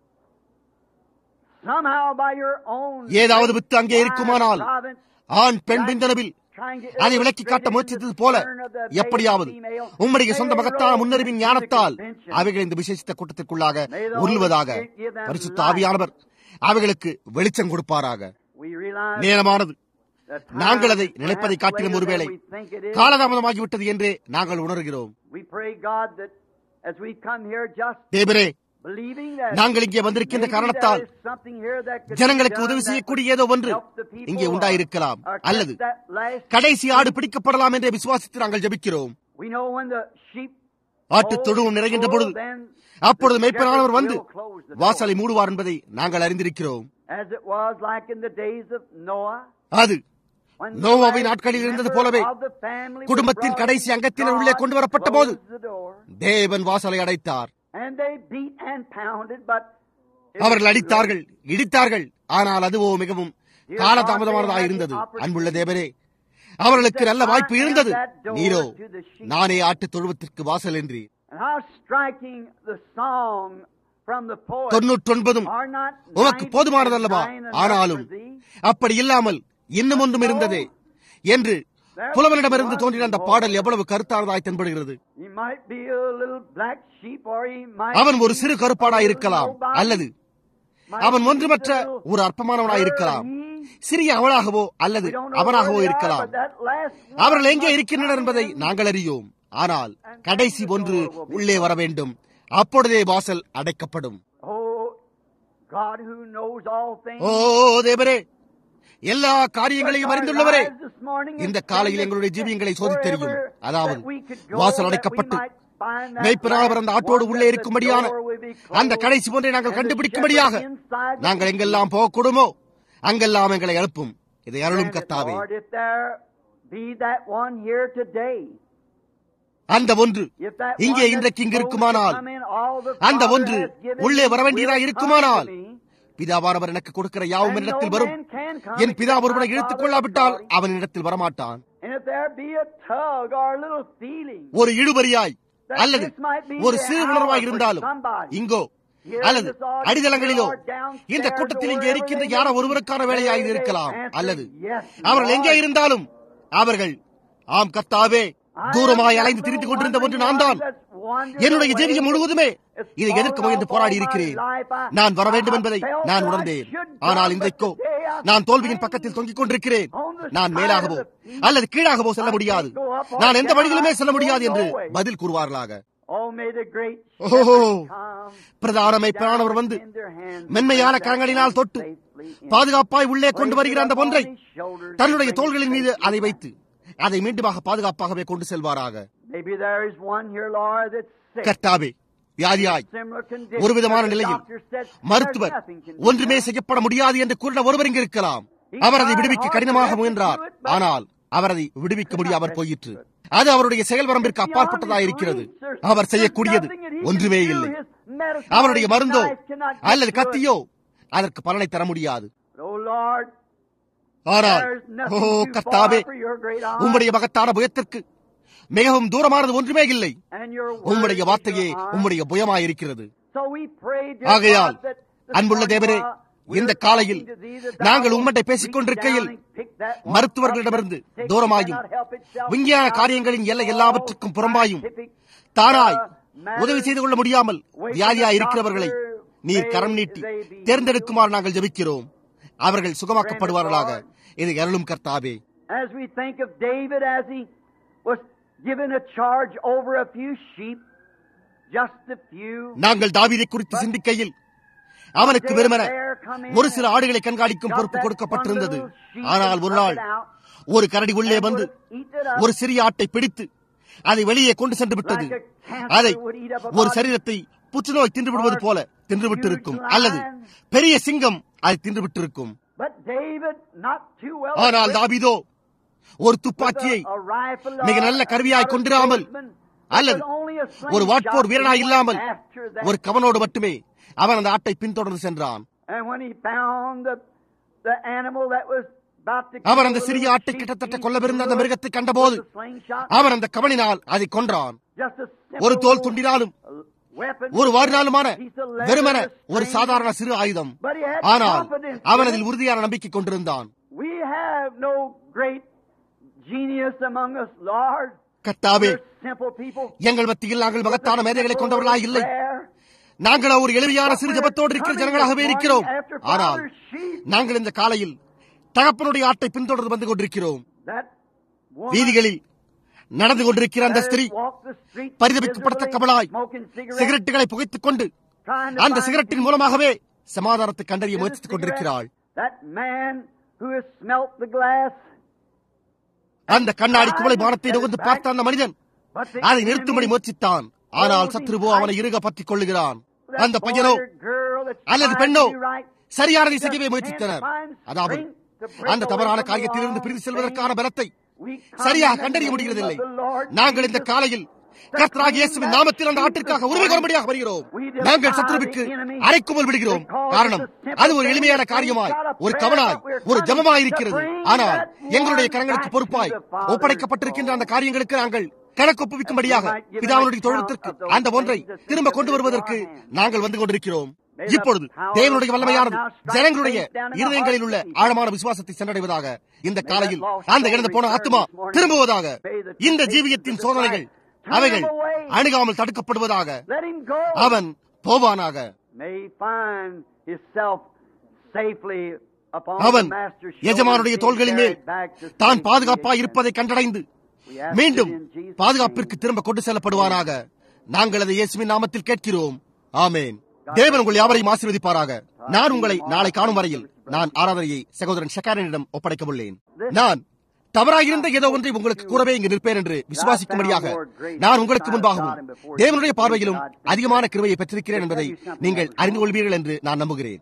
somehow by your own ஏதாவது great வித்து அங்கே wise இருக்குமானால் providence, ஆண் பெண் பிந்தனவில் trying to அதை விளக்கி காட்ட முயற்சித்தது போல எப்படியாவது உம்முடைய சொந்த மகத்தான முன்னறிவின் ஞானத்தால் அவைகள் இந்த விசேஷித்த கூட்டத்திற்குள்ளாக உருள்வதாக பரிசுத்த ஆவியானவர் அவைகளுக்கு வெளிச்சம் கொடுப்பாராக We realize நேரமானது that time நாங்கள் அதை is நினைப்பதை perhaps காட்டிலும் later ஒருவேளை than we think it is. காலதாமதமாகிவிட்டது என்றே நாங்கள் உணர்கிறோம் We pray, God, that as we come here just தேவரே believing that நாங்கள் இங்கே வந்திருக்கின்ற maybe காரணத்தால் there is something here that could be ஜனங்களுக்கு done உதவி that செய்யக்கூடிய would ஏதோ ஒன்று help the people இங்கே or- உண்டாயிருக்கலாம் or catch அல்லது that last கடைசி ஆடு பிடிக்கப்படலாம் என்றே விசுவாசித்து நாங்கள் ஜெபிக்கிறோம் We know when the sheep ஆட்டு தொழுவம் நிறைகின்ற பொழுது அப்பொழுது மெய்ப்பனானவர் வந்து வாசலை மூடுவார் என்பதை நாங்கள் அறிந்திருக்கிறோம் As it was like in the days of Noah, அது when the நோவாவின் last நாட்களில் இருந்தது member போலவே of the family was குடும்பத்தின் brought கடைசி in, அங்கத்தினர் உள்ளே God கொண்டு வரப்பட்ட போது closed the door, தேவன் வாசலை அடைத்தார் and they beat and pounded, but it அவர்கள் was அடித்தார்கள் இடித்தார்கள் ஆனால் அதுவோ மிகவும் காலதாமதமானதாக இருந்தது அன்புள்ள தேவரே அவர்களுக்கு நல்ல வாய்ப்பு இருந்தது நீரோ நானே ஆட்டு தொழுவத்திற்கு வாசல் என்று And how striking the song from the poet. தொன்னூற்றொன்பதும் Are not உமக்கு ninety போதுமானதல்லவா and nine enough ஆனாலும் for thee? அப்படி இல்லாமல் இன்னும் ஒன்றும் இருந்ததே என்று புலவனிடமிருந்து தோன்றின அந்த பாடல் எவ்வளவு கருத்தானதாய் தென்படுகிறது He might be a little black sheep or he might அவன் ஒரு be சிறு கருப்பாடாய் a இருக்கலாம் little nobody, அல்லது might அவன் be ஒன்றுமற்ற a little ஒரு அற்பமானவனாய் இருக்கலாம் he. சிறிய அவளாகவோ அல்லது We don't know அவனாகவோ where they are, இருக்கலாம் but that last one அவர்கள் எங்கே must இருக்கின்றனர் come என்பதை in. நாங்கள் அறியோம் ஆனால் கடைசி ஒன்று உள்ளே வர வேண்டும் அப்பொழுதே வாசல் அடைக்கப்படும் Oh, God who knows all things. ஓ தேவரே எல்லா காரியங்களையும் அறிந்துள்ளவரே Our lives this morning இந்த is காலையில் sending எங்களுடைய ஜீவியங்களை சோதித்தெரியும் wherever அதாவது that we could go, வாசல் that we அடைக்கப்பட்டு might மேய்ப்பனாக பிறந்த ஆட்டோடு உள்ளே இருக்கும்படியான அந்த கடைசி ஒன்றை நாங்கள் கண்டுபிடிக்கும்படியாக நாங்கள் எங்கெல்லாம் போகக்கூடுமோ அங்கெல்லாம் எங்களை எழுப்பும் இதை அருளும் கத்தாவே அந்த ஒன்று இங்கே இன்றைக்கு இங்கு இருக்குமானால் அந்த ஒன்று உள்ளே வர வேண்டியதாக இருக்குமானால் பிதாவானவர் எனக்கு கொடுக்கிற யாவும் இடத்தில் வரும் என் பிதா ஒருவனை இழுத்துக் கொள்ளாவிட்டால் அவன் இடத்தில் வரமாட்டான் ஒரு இழுபறியாய் அல்லது ஒரு சிறு உணர்வாய் இருந்தாலும் இங்கோ அல்லது அடித்தளங்களிலோ இந்த கூட்டத்தில் இங்கே இருக்கின்ற யாரோ ஒருவருக்கான வேலையாக இருக்கலாம் அல்லது அவர்கள் எங்கே இருந்தாலும் அவர்கள் ஆம் கத்தாவே தூரமாய் அலைந்து திரிந்து கொண்டிருந்த ஒன்று நான் தான் என்னுடைய ஜீவியம் முழுவதுமே இதை எதிர்க்க முயன்று போராடி இருக்கிறேன் நான் வர வேண்டும் என்பதை நான் உணர்ந்தேன் ஆனால் இன்றைக்கோ நான் தோல்வியின் பக்கத்தில் தொங்கிக் கொண்டிருக்கிறேன் நான் மேலாகவோ அல்லது கீழாகவோ செல்ல முடியாது நான் எந்த வழியிலுமே செல்ல முடியாது என்று பதில் கூறுவார்களாக ஓஹோ பிரதானமை பிரானவர் வந்து மென்மையான கரங்களினால் தொட்டு பாதுகாப்பாய் உள்ளே கொண்டு வருகிற அந்த ஒன்றை தன்னுடைய தோள்களின் மீது அதை வைத்து அதை மீண்டுமாக பாதுகாப்பாகவே கொண்டு செல்வாராக கர்த்தாவே வியாதியாய் ஒரு விதமான நிலையில் மருத்துவர் ஒன்றுமே செய்யப்பட முடியாது என்று கூறின ஒருவர் இங்கு இருக்கலாம் அவர் அதை விடுவிக்க கடினமாக முயன்றார் ஆனால் அவர் அதை விடுவிக்க முடியாமல் போயிற்று அது அவருடைய செயல் வரம்பிற்கு அப்பாற்பட்டதா இருக்கிறது அவர் செய்யக்கூடியது ஒன்றுமே இல்லை அவருடைய மருந்தோ அல்லது கத்தியோ அதற்கு பலனை தர முடியாது ஆனால் ஓ கர்த்தாவே உம்முடைய மகத்தான புயத்திற்கு மிகவும் தூரமானது ஒன்றுமே இல்லை உம்முடைய வார்த்தையே உம்முடைய புயமாயிருக்கிறது ஆகையால் அன்புள்ள தேவரே இந்த காலையில் நாங்கள் உம்மட்டை பேசிக் கொண்டிருக்கையில் மருத்துவர்களிடமிருந்து தூரமாயும் விஞ்ஞான காரியங்களின் எல்லை எல்லாவற்றுக்கும் புறம்பாயும் தானாய் உதவி செய்து கொள்ள முடியாமல் வியாதியாய் இருக்கிறவர்களை நீர் கரம் நீட்டி தேர்ந்தெடுக்குமாறு நாங்கள் ஜபிக்கிறோம் அவர்கள் சுகமாக்கப்படுவார்களாக இது அருளும் கர்த்தாவே As we think of David as he was given a charge over a few sheep, just a few. நாங்கள் தாவீதை குறித்து சிந்திக்கையில் அவனுக்கு வெறுமன ஒரு சில ஆடுகளை கண்காணிக்கும் பொறுப்பு கொடுக்கப்பட்டிருந்தது ஆனால் ஒரு நாள் ஒரு கரடி உள்ளே வந்து ஒரு சிறிய ஆட்டை பிடித்து அதை வெளியே கொண்டு சென்று விட்டது அதை ஒரு சரீரத்தை புற்றுநோய் தின்று விடுவது போல தின்று விட்டிருக்கும் அல்லது பெரிய சிங்கம் அதை தின்று விட்டிருக்கும் ஆனால் தாவிதோ ஒரு துப்பாக்கியை மிக நல்ல கருவியாய் கொண்டிராமல் அல்லது ஒரு வாட்போர் வீரனாய் இல்லாமல் ஒரு கவனோடு மட்டுமே அவன் அந்த ஆட்டை பின்தொடர்ந்து சென்றான் அவர் அந்த சிறிய ஆட்டை கிட்டத்தட்ட கொல்லவிருந்த அந்த மிருகத்தை கண்டபோது அவர் அந்த கவனினால் அதை கொன்றான் ஒரு தோல் துண்டினாலும் ஒரு வாரினாலுமான வெறுமன ஒரு சாதாரண சிறு ஆயுதம் ஆனால் அவன் அதில் உறுதியான நம்பிக்கை கொண்டிருந்தான் கத்தாவே எங்கள் மத்தியில் நாங்கள் மகத்தான மேதைகளை கொண்டவர்களாக இல்லை நாங்கள் ஒரு எளிமையான சிறு ஜபத்தோடு இருக்கிற ஜனங்களாகவே இருக்கிறோம் ஆனால் நாங்கள் இந்த காலையில் தகப்பனுடைய ஆட்டை பின்தொடர்ந்து வந்து கொண்டிருக்கிறோம் வீதிகளில் நடந்து கொண்டிருக்கிற அந்த ஸ்திரீ பரிதவிக்கப்படத்தக்கவளாய் சிகரெட்டுகளை புகைத்துக் கொண்டு அந்த சிகரெட்டின் மூலமாகவே சமாதானத்தை கண்டறிய முயற்சித்துக் கொண்டிருக்கிறாள் அந்த கண்ணாடி குவளை பானத்தை நுகர்ந்து பார்த்த அந்த மனிதன் அதை நிறுத்தும்படி முயற்சித்தான் ஆனால் சத்ருவோ அவனை இருக பற்றிக் கொள்ளுகிறான் அந்த பையனோ அல்லது பெண்ணோ சரியானதை செய்யவே முயற்சித்தனர் அதாவது அந்த தவறான காரியத்திலிருந்து பிரிந்து செல்வதற்கான பலத்தை சரியாக கண்டறிய முடிகிறதில்லை நாங்கள் இந்த காலையில் கர்த்தராக இயேசுவின் நாமத்தில் அந்த ஆட்டிற்காக உரிமை கோரும்படியாக வருகிறோம் நாங்கள் சத்ருவுக்கு அரைக்குமல் விடுகிறோம் காரணம் அது ஒரு எளிமையான காரியமாய் ஒரு கவனாய் ஒரு ஜபமாய் இருக்கிறது ஆனால் எங்களுடைய கரங்களுக்கு பொறுப்பாய் ஒப்படைக்கப்பட்டிருக்கின்ற அந்த காரியங்களுக்கு நாங்கள் கணக்கொப்புவிக்கும்படியாக பிதாவுடைய தொழிலத்திற்கு அந்த ஒன்றை திரும்ப கொண்டு வருவதற்கு நாங்கள் வந்து கொண்டிருக்கிறோம் இப்பொழுது தேவனுடைய வல்லமையானது ஜனங்களுடைய இருதயங்களில் உள்ள ஆழமான விசுவாசத்தை சென்றடைவதாக இந்த காலையில் அந்த இழந்து போன ஆத்மா திரும்புவதாக இந்த ஜீவியத்தின் சோதனைகள் அவைகள் அணுகாமல் தடுக்கப்படுவதாக அவன் போவானாக அவன் எஜமானுடைய தோள்களின் மேல் தான் பாதுகாப்பாய் இருப்பதை கண்டடைந்து மீண்டும் பாதுகாப்பிற்கு திரும்ப கொண்டு செல்லப்படுவானாக நாங்கள் அதை இயேசுவின் நாமத்தில் கேட்கிறோம் ஆமேன் தேவன் உங்கள் யாவரையும் ஆசீர்வதிப்பாராக நான் உங்களை நாளை காணும் வரையில் நான் ஆராதனையை சகோதரன் ஷக்காரனிடம் ஒப்படைக்க உள்ளேன் நான் தவறாயிருந்த ஏதோ ஒன்றை உங்களுக்கு கூறவே இங்கு நிற்பேன் என்று விசுவாசிக்கும்படியாக நான் உங்களுக்கு முன்பாகவும் தேவனுடைய பார்வையிலும் அதிகமான கிருவையை பெற்றிருக்கிறேன் என்பதை நீங்கள் அறிந்து கொள்வீர்கள் என்று நான் நம்புகிறேன்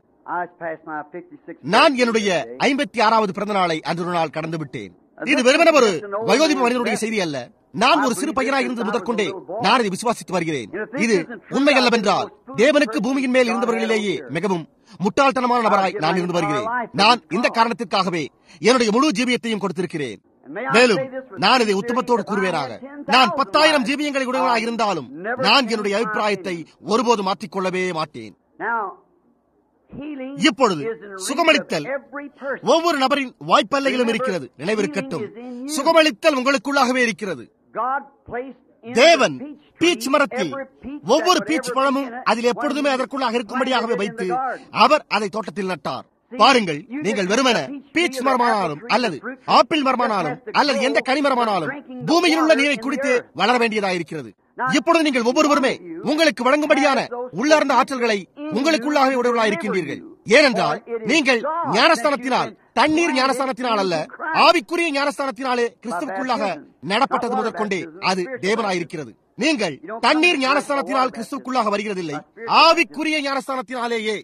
நான் என்னுடைய ஐம்பத்தி ஆறாவது பிறந்த நாளை அன்று ஒரு நாள் கடந்து விட்டேன் இது வெறுமன ஒரு வயோதிப மனிதனுடைய செய்தி அல்ல நான் ஒரு சிறு பையனாக இருந்தது முதற்கொண்டே நான் இதை விசுவாசித்து வருகிறேன் இது உண்மை அல்லவென்றால் தேவனுக்கு பூமியின் மேல் இருந்தவர்களிலேயே மிகவும் முட்டாள்தனமான நபராய் நான் இருந்து வருகிறேன் நான் இந்த காரணத்திற்காகவே என்னுடைய முழு ஜீவியத்தையும் கொடுத்திருக்கிறேன் மேலும் நான் இதை உத்தமத்தோடு கூறுவேனாக நான் பத்தாயிரம் ஜீவியங்களை உடனாக இருந்தாலும் நான் என்னுடைய அபிப்பிராயத்தை ஒருபோது மாற்றிக்கொள்ளவே மாட்டேன் இப்பொழுது சுகமளித்தல் ஒவ்வொரு நபரின் வாய்ப்பல்லையிலும் இருக்கிறது நினைவிருக்கட்டும் சுகமளித்தல் உங்களுக்குள்ளாகவே இருக்கிறது தேவன் பீச் மரத்தில் ஒவ்வொரு பீச் பழமும் அதில் எப்பொழுதுமே அதற்குள்ளாக இருக்கும்படியாகவே வைத்து அவர் அதை தோட்டத்தில் நட்டார் பாருங்கள் நீங்கள் வெறுமன பீச் மரமானாலும் அல்லது ஆப்பிள் மரமானாலும் அல்லது எந்த கனிமரமானாலும் பூமியில் உள்ள நீரை குடித்து வளர வேண்டியதாயிருக்கிறது இப்பொழுது நீங்கள் ஒவ்வொருவருமே உங்களுக்கு வழங்கும்படியான உள்ளார்ந்த ஆற்றல்களை உங்களுக்குள்ளாகவே உடையவர்களாக இருக்கின்றீர்கள் ஏனென்றால் நீங்கள் ஞானஸ்தானத்தினால் தண்ணீர் ஞானஸ்தானத்தினால் அல்ல ஆவிக்குரிய ஞானஸ்தானத்தினாலே கிறிஸ்துவுக்குள்ளாக நடப்பட்டது முதற்கொண்டே அது தேவனாயிருக்கிறது நீங்கள் தண்ணீர் ஞானஸ்தானத்தினால் கிறிஸ்துவுக்குள்ளாக வருகிறதில்லை ஆவிக்குரிய ஞானஸ்தானத்தினாலேயே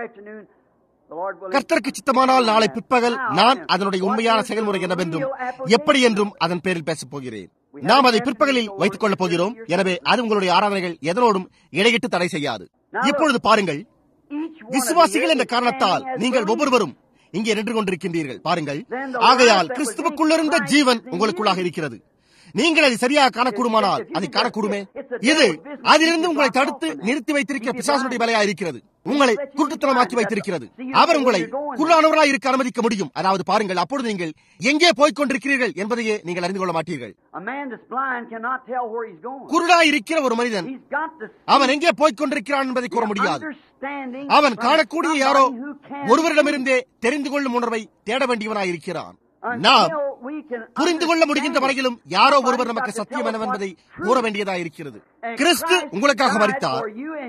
கர்த்தருக்கு சித்தமானால் நாளை பிற்பகல் நான் அதனுடைய உண்மையான செயல்முறை என்னவென்றும் எப்படி என்றும் அதன் பேரில் பேசப் போகிறேன் நாம் அதை பிற்பகலில் வைத்துக் கொள்ளப் போகிறோம் எனவே அது உங்களுடைய ஆராதனைகள் எதனோடும் இடையிட்டு தடை செய்யாது இப்பொழுது பாருங்கள் விசுவாசிகள் என்ற காரணத்தால் நீங்கள் ஒவ்வொருவரும் இங்கே நின்று கொண்டிருக்கின்றீர்கள் பாருங்கள் ஆகையால் கிறிஸ்துவுக்குள்ளிருந்த ஜீவன் உங்களுக்குள்ளாக இருக்கிறது நீங்கள் அதை சரியாக காணக்கூடுமானால் அதை காணக்கூடுமே இது அதிலிருந்து உங்களை தடுத்து நிறுத்தி வைத்திருக்கிற பிசாசனுடைய வேலையா இருக்கிறது உங்களை குருட்டுத்தனமாக்கி வைத்திருக்கிறது அவர் உங்களை குருளானவர்களாக இருக்க அனுமதிக்க முடியும் அதாவது பாருங்கள் அப்பொழுது நீங்கள் எங்கே போய்க் கொண்டிருக்கிறீர்கள் என்பதையே நீங்கள் அறிந்து கொள்ள மாட்டீர்கள் குருடாய் இருக்கிற ஒரு மனிதன் அவன் எங்கே போய்க் கொண்டிருக்கிறான் என்பதை கூற முடியாது அவன் காணக்கூடிய யாரோ ஒருவரிடமிருந்தே தெரிந்து கொள்ளும் உணர்வை தேட வேண்டியவனாய் இருக்கிறான் நாம் புரிந்து கொள்ள முடிகின்ற வரையிலும் யாரோ ஒருவர் நமக்கு சத்தியம் என்னவென்பதை கூற வேண்டியதா இருக்கிறது கிறிஸ்து உங்களுக்காக மறித்தார்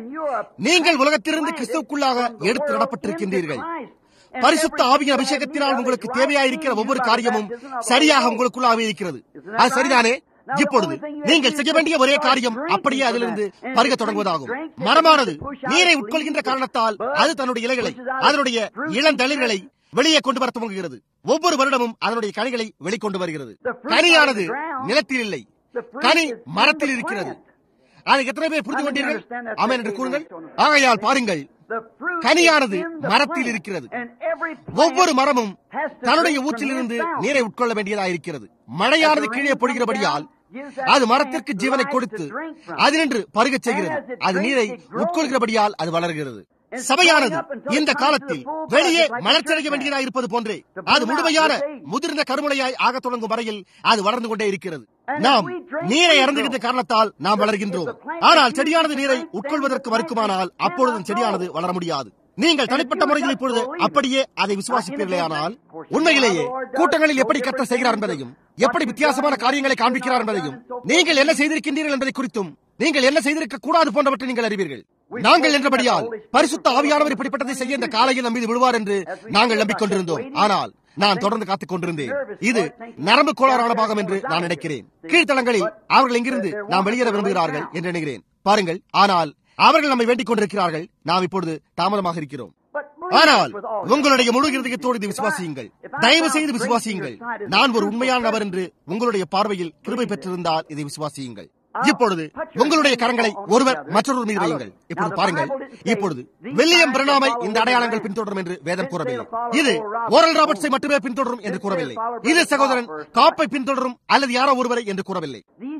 நீங்கள் உலகத்திலிருந்து கிறிஸ்துவுக்குள்ளாக எடுத்து நடப்பட்டிருக்கின்றீர்கள் பரிசுத்த ஆவியின் அபிஷேகத்தினால் உங்களுக்கு தேவையாயிருக்கிற ஒவ்வொரு காரியமும் சரியாக உங்களுக்குள்ளாகவே இருக்கிறது அது சரிதானே இப்பொழுது நீங்கள் செய்ய வேண்டிய ஒரே காரியம் அப்படியே அதிலிருந்து பருக தொடங்குவதாகும் மரமானது நீரை உட்கொள்கின்ற காரணத்தால் அது தன்னுடைய இலைகளை அதனுடைய இளந்தளிர்களை வெளியே கொண்டு வர துவங்குகிறது ஒவ்வொரு வருடமும் அதனுடைய கனிகளை வெளிக்கொண்டு வருகிறது கனியானது நிலத்தில் இல்லை கனி மரத்தில் இருக்கிறது அதை எத்தனை பேர் புரிந்து கொண்டீர்கள் ஆமென் என்று கூறுங்கள் ஆகையால் பாருங்கள் கனியானது மரத்தில் இருக்கிறது ஒவ்வொரு மரமும் தன்னுடைய ஊற்றிலிருந்து நீரை உட்கொள்ள வேண்டியதாக இருக்கிறது மழையானது கீழே பொழிகிறபடியால் அது மரத்திற்கு ஜீவனை கொடுத்து அதினின்று பருகச் செய்கிறது அது நீரை உட்கொள்கிறபடியால் அது வளர்கிறது சபையானது இந்த காலத்தில் வெளியே மலர்ச்சியடைய வேண்டியதாக இருப்பது போன்றே அது முழுமையான முதிர்ந்த கருமுனையாய் ஆக தொடங்கும் வரையில் அது வளர்ந்து கொண்டே இருக்கிறது நாம் நீரை இறந்துகின்ற காரணத்தால் நாம் வளர்கின்றோம் ஆனால் செடியானது நீரை உட்கொள்வதற்கு மறுக்குமானால் அப்பொழுது செடியானது வளர முடியாது நீங்கள் தனிப்பட்ட முறையில் இப்பொழுது அப்படியே அதை விசுவாசிப்பீர்களே ஆனால் உண்மையிலேயே கூட்டங்களில் எப்படி கத்த செய்கிறார் என்பதையும் எப்படி வித்தியாசமான காரியங்களை காண்பிக்கிறார் என்பதையும் நீங்கள் என்ன செய்திருக்கின்றீர்கள் என்பதை குறித்தும் நீங்கள் என்ன செய்திருக்க கூடாது போன்றவற்றை நீங்கள் அறிவீர்கள் நாங்கள் என்றபடியால் பரிசுத்த ஆவியானவர் இப்படிப்பட்டதை செய்ய இந்த காலையில் நம்பி விழுவார் என்று நாங்கள் நம்பிக்கொண்டிருந்தோம் ஆனால் நான் தொடர்ந்து காத்துக் கொண்டிருந்தேன் இது நரம்பு கோளாறான பாகம் என்று நான் நினைக்கிறேன் கீழ்த்தளங்களில் அவர்கள் எங்கிருந்து நாம் வெளியேற விரும்புகிறார்கள் என்று நினைக்கிறேன் பாருங்கள் ஆனால் அவர்கள் நம்மை வேண்டிக் கொண்டிருக்கிறார்கள் நாம் இப்பொழுது தாமதமாக இருக்கிறோம் ஆனால் உங்களுடைய முழு இருதயத்தோடு இது விசுவாசியுங்கள் தயவு செய்து விசுவாசியுங்கள் நான் ஒரு உண்மையான நபர் என்று உங்களுடைய பார்வையில் கிருபை பெற்றிருந்தால் இதை விசுவாசியுங்கள் இப்பொழுது உங்களுடைய கரங்களை ஒருவர் மற்றொரு மீது வையுங்கள் இப்பொழுது பாருங்கள் இப்பொழுது வில்லியம் பிரணாமை இந்த அடையாளங்கள் பின்தொடரும் என்று வேதம் கூறவில்லை இது ஓரல் ராபர்ட்ஸை மட்டுமே பின்தொடரும் என்று கூறவில்லை இது சகோதரன் காப்பை பின்தொடரும் அல்லது யாரோ ஒருவரை என்று கூறவில்லை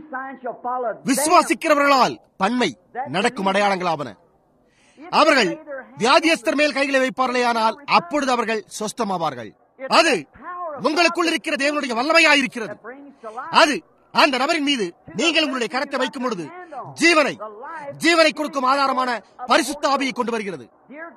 விசுவாசிக்கிறவர்களால் பன்மை நடக்கும் அடையாளங்களாவன அவர்கள் வியாதியஸ்தர் மேல் கைகளை வைப்பார்களே ஆனால் அப்பொழுது அவர்கள் சொஸ்தமாவார்கள் அது உங்களுக்குள் இருக்கிற தேவனுடைய வல்லமையாயிருக்கிறது அது அந்த நபரின் மீது நீங்கள் உங்களுடைய கரத்தை வைக்கும் பொழுது ஜீவனை ஜீவனை கொடுக்கும் ஆதாரமான பரிசுத்த ஆவியை கொண்டு வருகிறது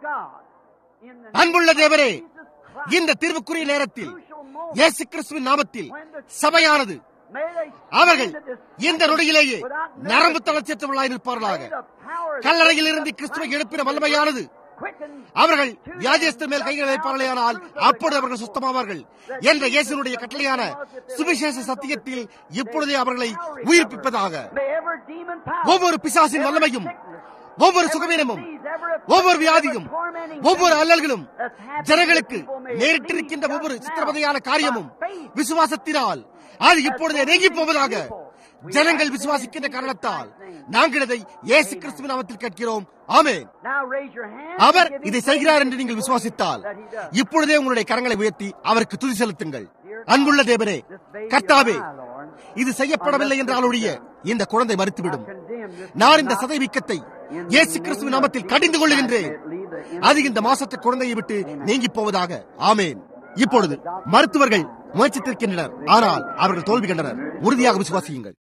அன்புள்ள தேவரே இந்த தீர்வுக்குரிய நேரத்தில் இயேசு கிறிஸ்துவின் நாமத்தில் சபையானது அவர்கள் இந்த நொடியிலேயே நரம்பு தளர்ச்சியற்றவர்களாய் நிற்பார்களாக கல்லறையில் இருந்து கிறிஸ்துவை எழுப்பின வல்லமையானது அவர்கள் வியாதியஸ்தர் மேல் கைகளை வைப்பார்களேயானால் அப்பொழுது அவர்கள் சுத்தமாவார்கள் என்ற இயேசுனுடைய கட்டளையான சுவிசேஷ சத்தியத்தில் இப்பொழுதே அவர்களை உயிர்ப்பிப்பதாக ஒவ்வொரு பிசாசின் வல்லமையும் ஒவ்வொரு சுகவீனமும் ஒவ்வொரு வியாதியும் ஒவ்வொரு அல்லல்களும் ஜனங்களுக்கு நேரிட்டிருக்கின்ற ஒவ்வொரு சித்திரவதையான காரியமும் விசுவாசத்தினால் அது இப்பொழுதே நீங்கி போவதாக ஜனங்கள் விசுவாசிக்கின்ற காரணத்தால் நாங்கள் இதை இயேசு கிறிஸ்துவின் நாமத்தில் கேட்கிறோம் ஆமென் அவர் இதை செய்கிறார் என்று நீங்கள் விசுவாசித்தால் இப்பொழுதே உங்களுடைய கரங்களை உயர்த்தி அவருக்கு துதி செலுத்துங்கள் அன்புள்ள தேவனே கர்த்தாவே இது செய்யப்படவில்லை என்றால் ஒழிய இந்த குழந்தை மறுத்துவிடும் நான் இந்த சதை வீக்கத்தை இயேசு கிறிஸ்துவின் நாமத்தில் கடிந்து கொள்ளுகின்றேன் அது இந்த மாசத்து குழந்தையை விட்டு நீங்கி போவதாக ஆமேன் இப்பொழுது மருத்துவர்கள் முயற்சித்திருக்கின்றனர் ஆனால் அவர்கள் தோல்வி கண்டனர் உறுதியாக விசுவாசியுங்கள்